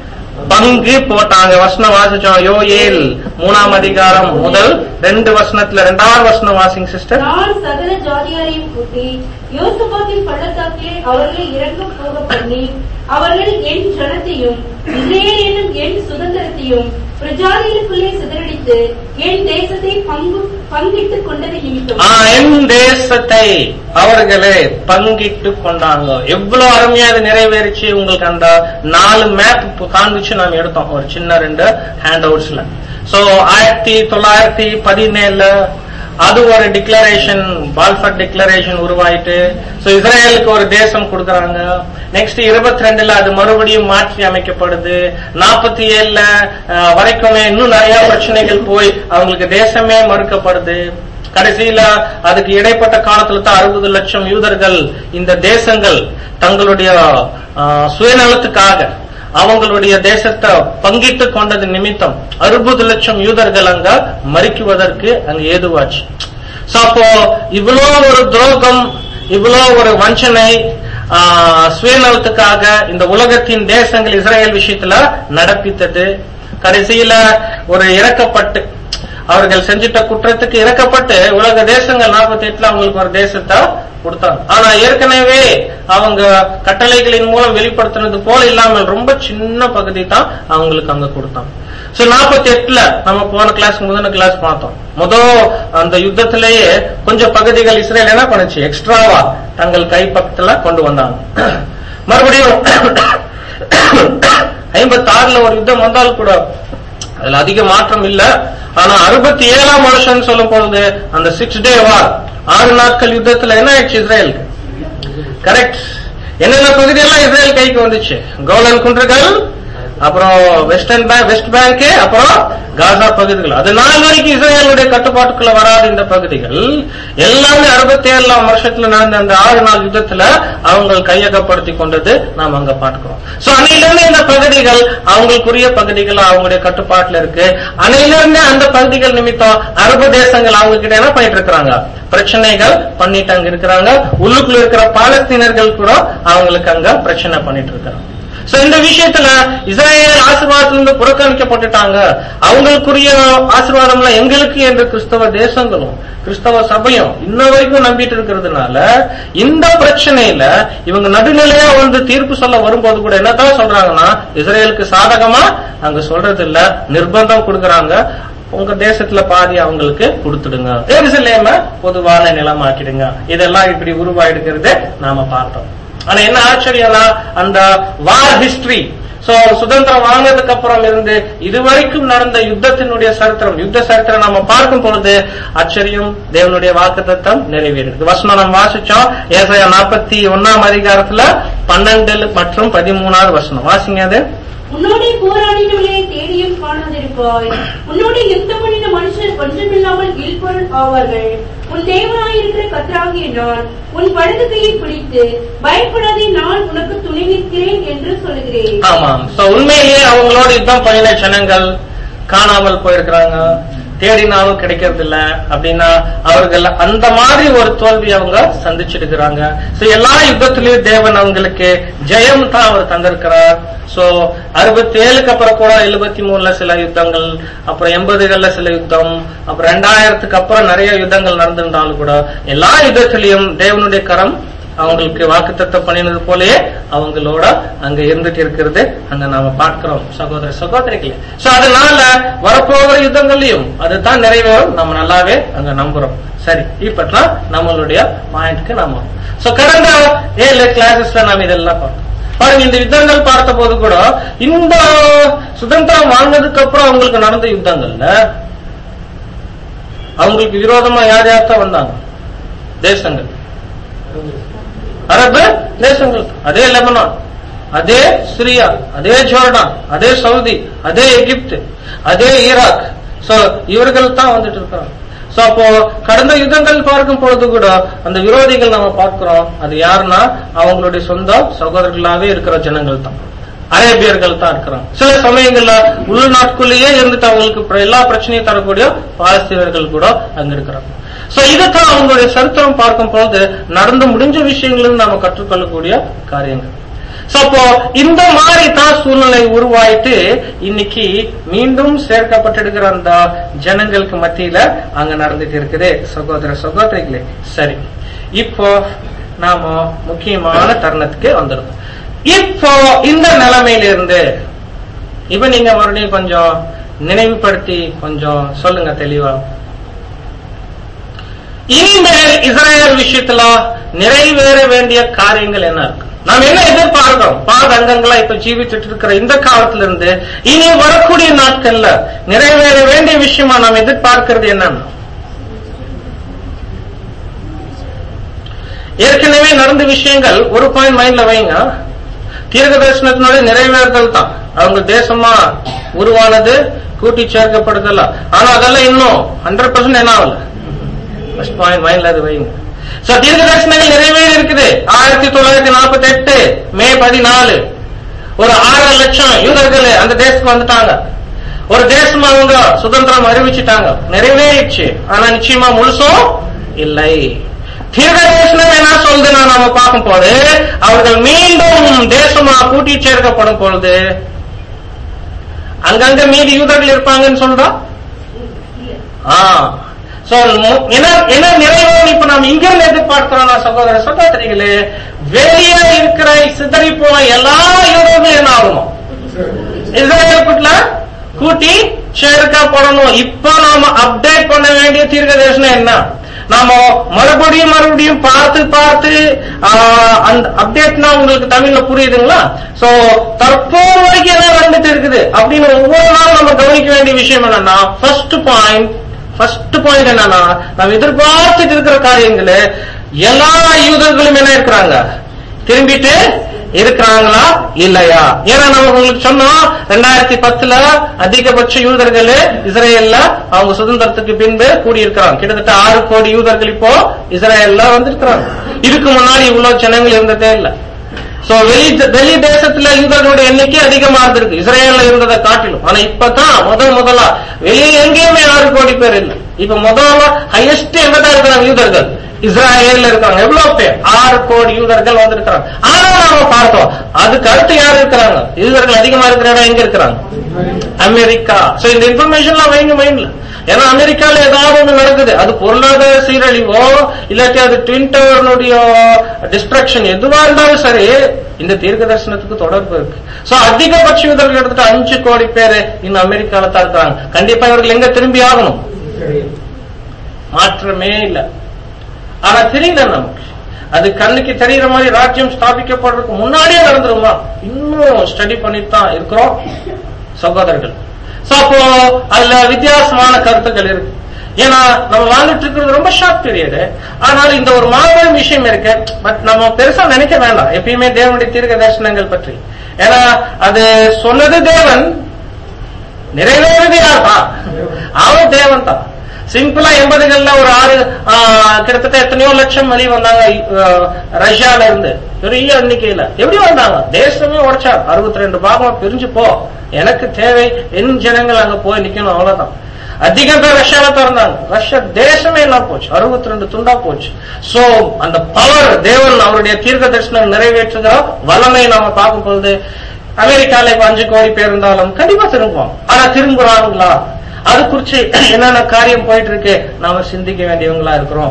பங்கு போட்டாங்க வசனம் வாசிச்சோம் யோயேல் மூணாம் அதிகாரம் முதல் ரெண்டு வசனத்துல ரெண்டாவது வசனம் வாசிங் சிஸ்டர் நான் சகல ஜாதியாரையும் கூட்டி யோசபாத்தின் பள்ளத்தாக்கிலே அவர்களை இறங்க போக பண்ணி அவர்கள் என் ஜனத்தையும் இஸ்ரேல் என்னும் என் சுதந்திரத்தையும் பிரஜாதிகளுக்குள்ளே சிதறடித்து என் தேசத்தை பங்கு பங்கிட்டுக் கொண்டது நிமித்தம் ஆ, என் தேசத்தை அவர்களே பங்கிட்டு கொண்டாங்க எவ்வளவு அருமையா அது நிறைவேறிச்சு உங்களுக்கு அந்த நாலு மேப் காண்பிச்சு நாம் எடுத்தோம் ஒரு சின்ன ரெண்டு ஹேண்ட் அவுட்ஸ்ல சோ ஆயிரத்தி தொள்ளாயிரத்தி பதினேழுல அது ஒரு டிக்ளரேஷன் பால்ஃபர் டிக்ளரேஷன் உருவாயிட்டு சோ இஸ்ரேலுக்கு ஒரு தேசம் கொடுக்கறாங்க நெக்ஸ்ட் இருபத்தி ரெண்டுல அது மறுபடியும் மாற்றி அமைக்கப்படுது நாற்பத்தி ஏழுல வரைக்குமே இன்னும் நிறைய பிரச்சனைகள் போய் அவங்களுக்கு தேசமே மறுக்கப்படுது கடைசியில அதுக்கு இடைப்பட்ட காலத்துல தான் அறுபது லட்சம் யூதர்கள் இந்த தேசங்கள் தங்களுடைய ஆஹ், சுயநலத்துக்காக அவங்களுடைய தேசத்தை பங்கிட்டு கொண்டது நிமித்தம் அறுபது லட்சம் யூதர்கள் அங்க மறிக்குவதற்கு அங்க ஏதுவாச்சு சோ அப்போ இவ்வளோ ஒரு துரோகம் இவ்வளோ ஒரு வஞ்சனை ஆஹ், சுயநலத்துக்காக இந்த உலகத்தின் தேசங்கள் இஸ்ரேல் விஷயத்துல நடப்பித்தது கடைசியில ஒரு இறக்கப்பட்டு அவர்கள் செஞ்சிட்ட குற்றத்துக்கு இறக்கப்பட்டு உலக தேசங்கள் நாற்பத்தி எட்டுல அவங்களுக்கு ஒரு தேசத்தை கொடுத்தாங்க ஆனா ஏற்கனவே அவங்க கட்டளைகளின் மூலம் வெளிப்படுத்தினது போல இல்லாமல் ரொம்ப சின்ன பகுதி தான் அவங்களுக்கு அங்க கொடுத்தாங்க சோ நாற்பத்தி எட்டுல நம்ம போன கிளாஸ் முதன கிளாஸ் பார்த்தோம் முதல் அந்த யுத்தத்திலேயே கொஞ்சம் பகுதிகள் இஸ்ரேல் என்ன பண்ணுச்சு எக்ஸ்ட்ராவா தங்கள் கை பக்கத்துல கொண்டு வந்தாங்க மறுபடியும் ஐம்பத்தி ஆறுல ஒரு யுத்தம் வந்தாலும் கூட அதுல அதிக மாற்றம் இல்ல ஆனா அறுபத்தி ஏழாம் வருஷம் சொல்லும் பொழுது அந்த சிக்ஸ் டே வார் ஆறு நாட்கள் யுத்தத்துல என்ன ஆயிடுச்சு இஸ்ரேலுக்கு கரெக்ட் என்னென்ன பகுதியெல்லாம் இஸ்ரேல் கைக்கு வந்துச்சு கோலன் குன்றுகள் அப்புறம் வெஸ்டர்ன் பேங்க் வெஸ்ட் பேங்க் அப்புறம் காசா பகுதிகள் அது நாள் வரைக்கும் இஸ்ரேலுடைய கட்டுப்பாட்டுக்குள்ள வராத இந்த பகுதிகள் எல்லாமே அறுபத்தி ஏழாம் வருஷத்துல நடந்த அந்த ஆறு நாள் யுத்தத்துல அவங்க கையகப்படுத்தி கொண்டது நாம் அங்க பார்க்கிறோம் சோ அன்னையிலிருந்து இந்த பகுதிகள் அவங்களுக்குரிய பகுதிகள் அவங்களுடைய கட்டுப்பாட்டுல இருக்கு அன்னையிலிருந்து அந்த பகுதிகள் நிமித்தம் அரபு தேசங்கள் அவங்க கிட்ட என்ன பண்ணிட்டு இருக்காங்க பிரச்சனைகள் பண்ணிட்டு அங்க இருக்கிறாங்க உள்ளுக்குள்ள இருக்கிற பாலஸ்தீனர்கள் கூட அவங்களுக்கு அங்க பிரச்சனை பண்ணிட்டு இருக்காங்க சோ இந்த விஷயத்துல இஸ்ரேல் ஆசீர்வாதத்திலிருந்து புறக்கணிக்கப்பட்டுட்டாங்க அவங்களுக்குரிய ஆசீர்வாதம்லாம் எங்களுக்கு என்று கிறிஸ்தவ தேசங்களும் கிறிஸ்தவ சபையும் இன்ன வரைக்கும் நம்பிட்டு இருக்கிறதுனால இந்த பிரச்சனையில இவங்க நடுநிலையா வந்து தீர்ப்பு சொல்ல வரும்போது கூட என்னதான் சொல்றாங்கன்னா இஸ்ரேலுக்கு சாதகமா அங்க சொல்றது இல்ல நிர்பந்தம் கொடுக்கறாங்க உங்க தேசத்துல பாதி அவங்களுக்கு கொடுத்துடுங்க எருசலேம பொதுவான நிலமாக்கிடுங்க இதெல்லாம் இப்படி உருவாயிடுக்கிறது நாம பார்த்தோம் ஆனா என்ன ஆச்சரியம்னா அந்த வார் ஹிஸ்டரி சோ சுதந்திரம் வாங்கினதுக்கு அப்புறம் இருந்து இதுவரைக்கும் நடந்த யுத்தத்தினுடைய சரித்திரம் யுத்த சரித்திரம் நம்ம பார்க்கும் பொழுது ஆச்சரியம் தேவனுடைய வாக்குத்தத்தம் நிறைவேறிருக்கு வசனம் நம்ம வாசிச்சோம் ஏசாயா நாற்பத்தி ஒன்னாம் அதிகாரத்துல பன்னெண்டு மற்றும் பதிமூணாவது வசனம் வாசிங்க அது உன்னோடே போராடினவளே தேடியும் காணாதிருப்பாய் உன்னோடே யுத்தம் பண்ணின மனுஷர் ஒன்றுமில்லாமல் இல்பொருள் ஆவார்கள் உன் தேவனாயிருக்கிற கத்தராகிய நான் உன் வலது கையை பிடித்து பயப்படாதே நான் உனக்கு துணை நிற்கிறேன் என்று சொல்லுகிறேன் ஆமாம் சோ உண்மையிலேயே அவங்களோட யுத்தம் பண்ணின ஜனங்கள் காணாமல் போயிருக்கிறாங்க தேடினாலும் கிடைக்கிறது இல்ல அப்படின்னா அவர்கள் அந்த மாதிரி ஒரு தோல்வி அவங்க சந்திச்சிருக்கிறாங்க சோ எல்லா யுத்தத்திலயும் தேவன் அவங்களுக்கு ஜெயம் தான் அவர் தந்திருக்கிறார் சோ அறுபத்தி ஏழுக்கு அப்புறம் கூட எழுபத்தி மூணுல சில யுத்தங்கள் அப்புறம் எண்பதுகள்ல சில யுத்தம் அப்புறம் ரெண்டாயிரத்துக்கு அப்புறம் நிறைய யுத்தங்கள் நடந்திருந்தாலும் கூட எல்லா யுத்தத்திலையும் தேவனுடைய கரம் அவங்களுக்கு வாக்குத்தத்தம் பண்ணினது போலயே அவங்களோட அங்க இருந்துட்டு இருக்கிறது அங்க நாம பார்க்கிறோம் சகோதர சகோதரிகளே சோ அதனால வரப்போகிற யுத்தங்கள்லயும் அதுதான் நிறைவேறும் நம்ம நல்லாவே அங்க நம்புறோம் சரி இப்பதான் நம்மளுடைய பாயிண்ட்க்கு நாம சோ கடந்த ஏழு கிளாஸஸ்ல நாம இதெல்லாம் பார்த்தோம் பாருங்க இந்த யுத்தங்கள் பார்த்த போது கூட இந்த சுதந்திரம் வாழ்ந்ததுக்கு அப்புறம் அவங்களுக்கு நடந்த யுத்தங்கள்ல அவங்களுக்கு விரோதமா யார் யார் தான் வந்தாங்க தேசங்கள் அரபு தேசங்கள் அதே லெபனான் அதே சிரியா அதே ஜோர்டான் அதே சவுதி அதே எகிப்து அதே ஈராக் சோ இவர்கள் தான் வந்துட்டு இருக்காங்க சோ அப்போ கடந்த யுத்தங்கள் பார்க்கும் பொழுது கூட அந்த விரோதிகள் நம்ம பார்க்கிறோம் அது யாருன்னா அவங்களுடைய சொந்த சகோதரர்களாவே இருக்கிற ஜனங்கள் தான் அரேபியர்கள் தான் இருக்கிறாங்க சில சமயங்கள்ல உள்நாட்டுக்குள்ளேயே இருந்துட்டு அவங்களுக்கு பிர- எல்லா பிரச்சனையும் தரக்கூடிய பாலஸ்தீனர்கள் கூட அங்க இருக்கிறாங்க சோ இதைத்தான் அவங்களுடைய சரித்திரம் பார்க்கும் பொழுது நடந்து முடிஞ்ச விஷயங்களும் நாம கற்றுக்கொள்ளக்கூடிய காரியங்கள் சோ அப்போ இந்த மாதிரி தான் சூழ்நிலை உருவாயிட்டு இன்னைக்கு மீண்டும் சேர்க்கப்பட்டிருக்கிற அந்த ஜனங்களுக்கு மத்தியில அங்க நடந்துட்டு இருக்குது சகோதர சகோதரிகளே சரி இப்போ நாம முக்கியமான தருணத்துக்கு வந்துடும் இப்போ இந்த நிலைமையிலிருந்து இப்ப நீங்க மறுபடியும் கொஞ்சம் நினைவுபடுத்தி கொஞ்சம் சொல்லுங்க தெளிவா இனிமேல் இஸ்ரேல் விஷயத்துல நிறைவேற வேண்டிய காரியங்கள் என்ன இருக்கு நாம் என்ன எதிர்பார்க்கிறோம் பாதங்கங்களா இப்ப ஜீவிச்சுட்டு இருக்கிற இந்த காலத்துல இருந்து இனி வரக்கூடிய நாட்கள்ல நிறைவேற வேண்டிய விஷயமா நாம் எதிர்பார்க்கிறது என்னன்னா ஏற்கனவே நடந்த விஷயங்கள் ஒரு பாயிண்ட் மைண்ட்ல வைங்க தீர்க்க தரிசனத்தினுடைய நிறைவேறுதல் தான் அவங்க தேசமா உருவானது கூட்டி சேர்க்கப்படுதல்ல ஆனா அதெல்லாம் இன்னும் ஹண்ட்ரட் பர்சன்ட் என்ன ஆகல ஃபர்ஸ்ட் பாயிண்ட் மைண்ட்ல அது வைங்க சோ தீர்க்க தரிசனங்கள் நிறைவேறி இருக்குது ஆயிரத்தி தொள்ளாயிரத்தி நாற்பத்தி எட்டு மே பதினாலு ஒரு ஆறரை லட்சம் யூதர்கள் அந்த தேசத்துக்கு வந்துட்டாங்க ஒரு தேசம் அவங்க சுதந்திரம் அறிவிச்சிட்டாங்க நிறைவேறிச்சு ஆனா நிச்சயமா முழுசும் இல்லை தீர்க்கதரிசனம் என்ன சொல்லுதுன்னா நாம பார்க்கும் போது அவர்கள் மீண்டும் தேசமா கூட்டி சேர்க்கப்படும் பொழுது அங்கங்க மீதி யூதர்கள் இருப்பாங்கன்னு சொல்றோம் ஆ சோ என்ன என்ன நிறைவேறும் இப்ப நாம் இங்க இருந்து எதிர்பார்க்கிறோம் சகோதர சகோதரிகளே வெளியே இருக்கிற சிதறி போன எல்லா யூதர்களும் என்ன ஆகணும் இஸ்ரேலுக்குள்ள கூட்டி சேர்க்கப்படணும் இப்ப நாம அப்டேட் பண்ண வேண்டிய தீர்க்க தரிசனம் என்ன நாம மறுபடியும் மறுபடியும் பார்த்து பார்த்து ஆஹ், அந்த அப்டேட்னா உங்களுக்கு தமிழ்ல புரியுதுங்களா சோ தற்போது வரைக்கும் என்ன நடந்துட்டு இருக்குது அப்படின்னு ஒவ்வொரு நாளும் நம்ம கவனிக்க வேண்டிய விஷயம் என்னன்னா ஃபர்ஸ்ட் பாயிண்ட் ஃபர்ஸ்ட் பாயிண்ட் என்னன்னா நம்ம எதிர்பார்த்துட்டு இருக்கிற காரியங்களு எல்லா யூதர்களும் என்ன இருக்கிறாங்க திரும்பிட்டு இருக்கிறாங்களா இல்லையா ஏன்னா நம்ம உங்களுக்கு சொன்னோம் ரெண்டாயிரத்தி பத்துல அதிகபட்ச யூதர்கள் இஸ்ரேல்ல அவங்க சுதந்திரத்துக்கு பின்பு கூடியிருக்கிறாங்க கிட்டத்தட்ட ஆறு கோடி யூதர்கள் இப்போ இஸ்ரேல்ல வந்திருக்கிறாங்க இதுக்கு முன்னாடி இவ்வளவு ஜனங்கள் இருந்ததே இல்ல சோ வெளி வெளி தேசத்துல யூதர்களுடைய எண்ணிக்கை அதிகமா இருந்திருக்கு இஸ்ரேல்ல இருந்ததை காட்டிலும் ஆனா இப்பதான் முதல் முதலா வெளியே எங்கேயுமே ஆறு கோடி பேர் இல்ல இப்ப முதல்ல ஹையஸ்ட் எங்கதான் இருக்கிறாங்க யூதர்கள் இஸ்ராயேல்ல இருக்காங்க எவ்வளவு பேர் ஆறு கோடி யூதர்கள் வந்திருக்கிறாங்க ஆனா நாம பார்த்தோம் அதுக்கு அடுத்து யார் இருக்கிறாங்க யூதர்கள் அதிகமா இருக்கிற இடம் எங்க இருக்கிறாங்க அமெரிக்கா சோ இந்த இன்ஃபர்மேஷன்லாம் வைங்க மைண்ட்ல ஏன்னா அமெரிக்கால ஏதாவது ஒண்ணு நடக்குது அது பொருளாதார சீரழிவோ இல்லாட்டி அது ட்வின் டவர்னுடைய டிஸ்ட்ரக்ஷன் எதுவா இருந்தாலும் சரி இந்த தீர்க்க தரிசனத்துக்கு தொடர்பு இருக்கு சோ அதிகபட்ச யூதர்கள் எடுத்துட்டு அஞ்சு கோடி பேரு இன்னும் அமெரிக்கால தான் இருக்கிறாங்க கண்டிப்பா இவர்கள் எங்க திரும்பி ஆகணும் மாற்றமே இல்ல ஆனா தெரியல நமக்கு அது கண்ணுக்கு தெரியற மாதிரி ராஜ்யம் ஸ்தாபிக்கப்படுறதுக்கு முன்னாடியே நடந்துருமா இன்னும் ஸ்டடி பண்ணிட்டு தான் இருக்கிறோம் சகோதரர்கள் சோ அப்போ அதுல வித்தியாசமான கருத்துக்கள் இருக்கு ஏன்னா நம்ம வாழ்ந்துட்டு இருக்கிறது ரொம்ப ஷார்ட் பீரியடு ஆனாலும் இந்த ஒரு மாபெரும் விஷயம் இருக்கு பட் நம்ம பெருசா நினைக்க வேண்டாம் எப்பயுமே தேவனுடைய தீர்க்க தரிசனங்கள் பற்றி ஏன்னா அது சொன்னது தேவன் நிறைவேறது யார் தான் அவன் தேவன் தான் சிம்பிளா எண்பதுகள்ல ஒரு ஆறு ஆ, கிட்டத்தட்ட எத்தனையோ லட்சம் வெளி வந்தாங்க ஆ, ரஷ்யால இருந்து பெரிய எண்ணிக்கையில எப்படி வந்தாங்க தேசமே உடைச்சா அறுபத்தி ரெண்டு பாகமா பிரிஞ்சு போ எனக்கு தேவை என் ஜனங்கள் அங்க போய் நிக்கணும் அவ்வளவுதான் அதிகம் பேர் ரஷ்யால திறந்தாங்க ரஷ்யா தேசமே எல்லாம் போச்சு அறுபத்தி ரெண்டு துண்டா போச்சு சோ அந்த பவர் தேவன் அவருடைய தீர்க்க தரிசனம் நிறைவேற்றுகிற வல்லமை நாம பார்க்கும் பொழுது அமெரிக்கால இப்ப அஞ்சு கோடி பேர் இருந்தாலும் கண்டிப்பா திரும்புவோம் ஆனா திரும்புறாங்களா அது குறிச்சு என்னென்ன காரியம் போயிட்டு இருக்கு நாம சிந்திக்க வேண்டியவங்களா இருக்கிறோம்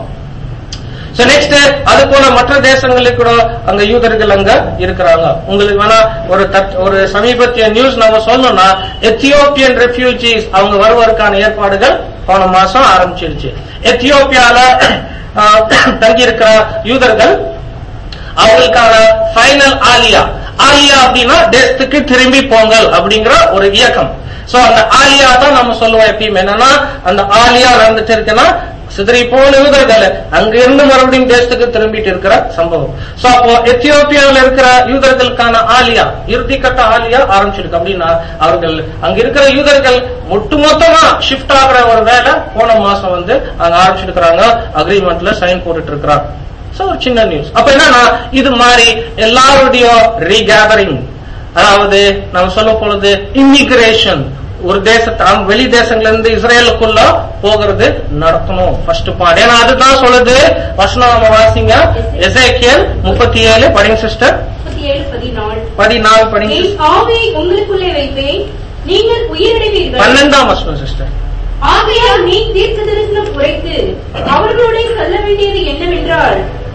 சோ நெக்ஸ்ட் அது போல மற்ற தேசங்களுக்கு கூட அங்க யூதர்கள் அங்க இருக்கிறாங்க உங்களுக்கு வேணா ஒரு தட்- ஒரு சமீபத்திய நியூஸ் நம்ம சொல்லணும்னா எத்தியோப்பியன் ரெஃப்யூஜிஸ் அவங்க வருவதற்கான ஏற்பாடுகள் போன மாசம் ஆரம்பிச்சிருச்சு எத்தியோப்பியால ஆஹ், தங்கி இருக்கிற யூதர்கள் அவங்களுக்கான ஃபைனல் ஆலியா ஆலியா அப்படின்னா தேசத்துக்கு திரும்பி போங்கள் அப்படிங்கிற ஒரு இயக்கம் சோ அந்த ஆலியா தான் நம்ம சொல்லுவோம் எப்பயும் என்னன்னா அந்த ஆலியா நடந்துட்டு இருக்குன்னா சிதறி போன யூதர்கள் அங்க இருந்து மறுபடியும் தேசத்துக்கு திரும்பிட்டு இருக்கிற சம்பவம் சோ அப்போ எத்தியோப்பியாவில் இருக்கிற யூதர்களுக்கான ஆலியா இறுதிக்கட்ட ஆலியா ஆரம்பிச்சிருக்கு அப்படின்னா அவர்கள் அங்க இருக்கிற யூதர்கள் ஒட்டுமொத்தமா ஷிஃப்ட் ஆகுற ஒரு வேலை போன மாசம் வந்து அங்க ஆரம்பிச்சிருக்கிறாங்க அக்ரிமெண்ட்ல சைன் போட்டுட்டு இருக்கிறாங்க சோ ஒரு சின்ன நியூஸ் அப்ப என்னன்னா இது மாதிரி எல்லாருடைய ரீகேதரிங் அதாவது நம்ம சொல்ல பொழுது இமிகிரேஷன் ஒரு தேசத்தை அவங்க வெளி தேசங்கள்ல இருந்து இஸ்ரேலுக்குள்ள போகிறது நடக்கணும் ஃபர்ஸ்ட் பாயிண்ட் ஏன்னா அதுதான் சொல்லுது வசனம் நம்ம வாசிங்க எசேக்கியல் முப்பத்தி ஏழு படிங்க சிஸ்டர் முப்பத்தி ஏழு பதினாலு பதினாலு படிங்க என் ஆவியை உங்களுக்குள்ளே வைப்பேன் நீங்கள் உயிரிழவீர்கள் பன்னெண்டாம் வசனம் சிஸ்டர் ஆகையால் நீ தீர்க்க தரிசனம் உரைத்து அவர்களோட சொல்ல வேண்டியது என்னவென்றால்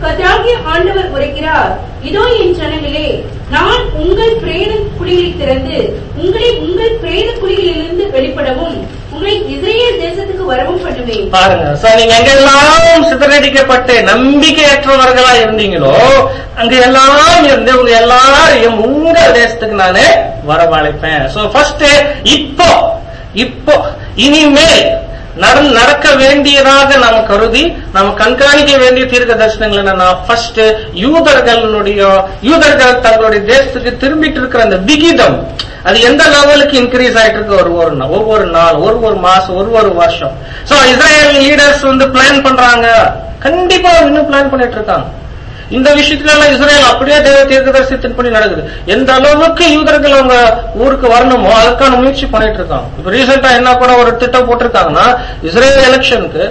கர்த்தராகிய ஆண்டவர் உரைக்கிறார் இதோ என் ஜனங்களே நான் உங்கள் பிரேத குழியை திறந்து உங்களை உங்கள் பிரேத குழியிலிருந்து வெளிப்படவும் உங்களை இஸ்ரேல் தேசத்துக்கு வரவும் பண்ணுவேன் பாருங்க சோ நீங்க எங்கெல்லாம் சிதறடிக்கப்பட்டு நம்பிக்கையற்றவர்களா இருந்தீங்களோ அங்க எல்லாம் இருந்து உங்க எல்லாரையும் உங்க தேசத்துக்கு நானு வரவழைப்பேன் சோ ஃபர்ஸ்ட் இப்போ இப்போ இனிமேல் நட- நடக்க வேண்டியதாக நாம் கருதி நாம் கண்காணிக்க வேண்டிய தீர்க்க தரிசனங்கள் என்னன்னா ஃபர்ஸ்ட் யூதர்களுடைய யூதர்கள் தங்களுடைய தேசத்துக்கு திரும்பிட்டு இருக்கிற அந்த விகிதம் அது எந்த லெவலுக்கு இன்க்ரீஸ் ஆயிட்டு இருக்கு ஒரு ஒரு நா- ஒவ்வொரு நாள் ஒரு ஒரு மாசம் ஒரு ஒரு வருஷம் சோ இஸ்ரேல் லீடர்ஸ் வந்து பிளான் பண்றாங்க கண்டிப்பா அவங்க இன்னும் பிளான் பண்ணிட்டு இருக்காங்க இந்த விஷயத்துல எல்லாம் இஸ்ரேல் அப்படியே தேவ தீர்க்கதரிசனத்தின் படி நடக்குது எந்த அளவுக்கு யூதர்கள் அவங்க ஊருக்கு வரணுமோ அதுக்கான முயற்சி பண்ணிட்டு இருக்காங்க இப்ப ரீசெண்டா என்ன கூட ஒரு திட்டம் போட்டிருக்காங்கன்னா இஸ்ரேல் எலெக்ஷனுக்கு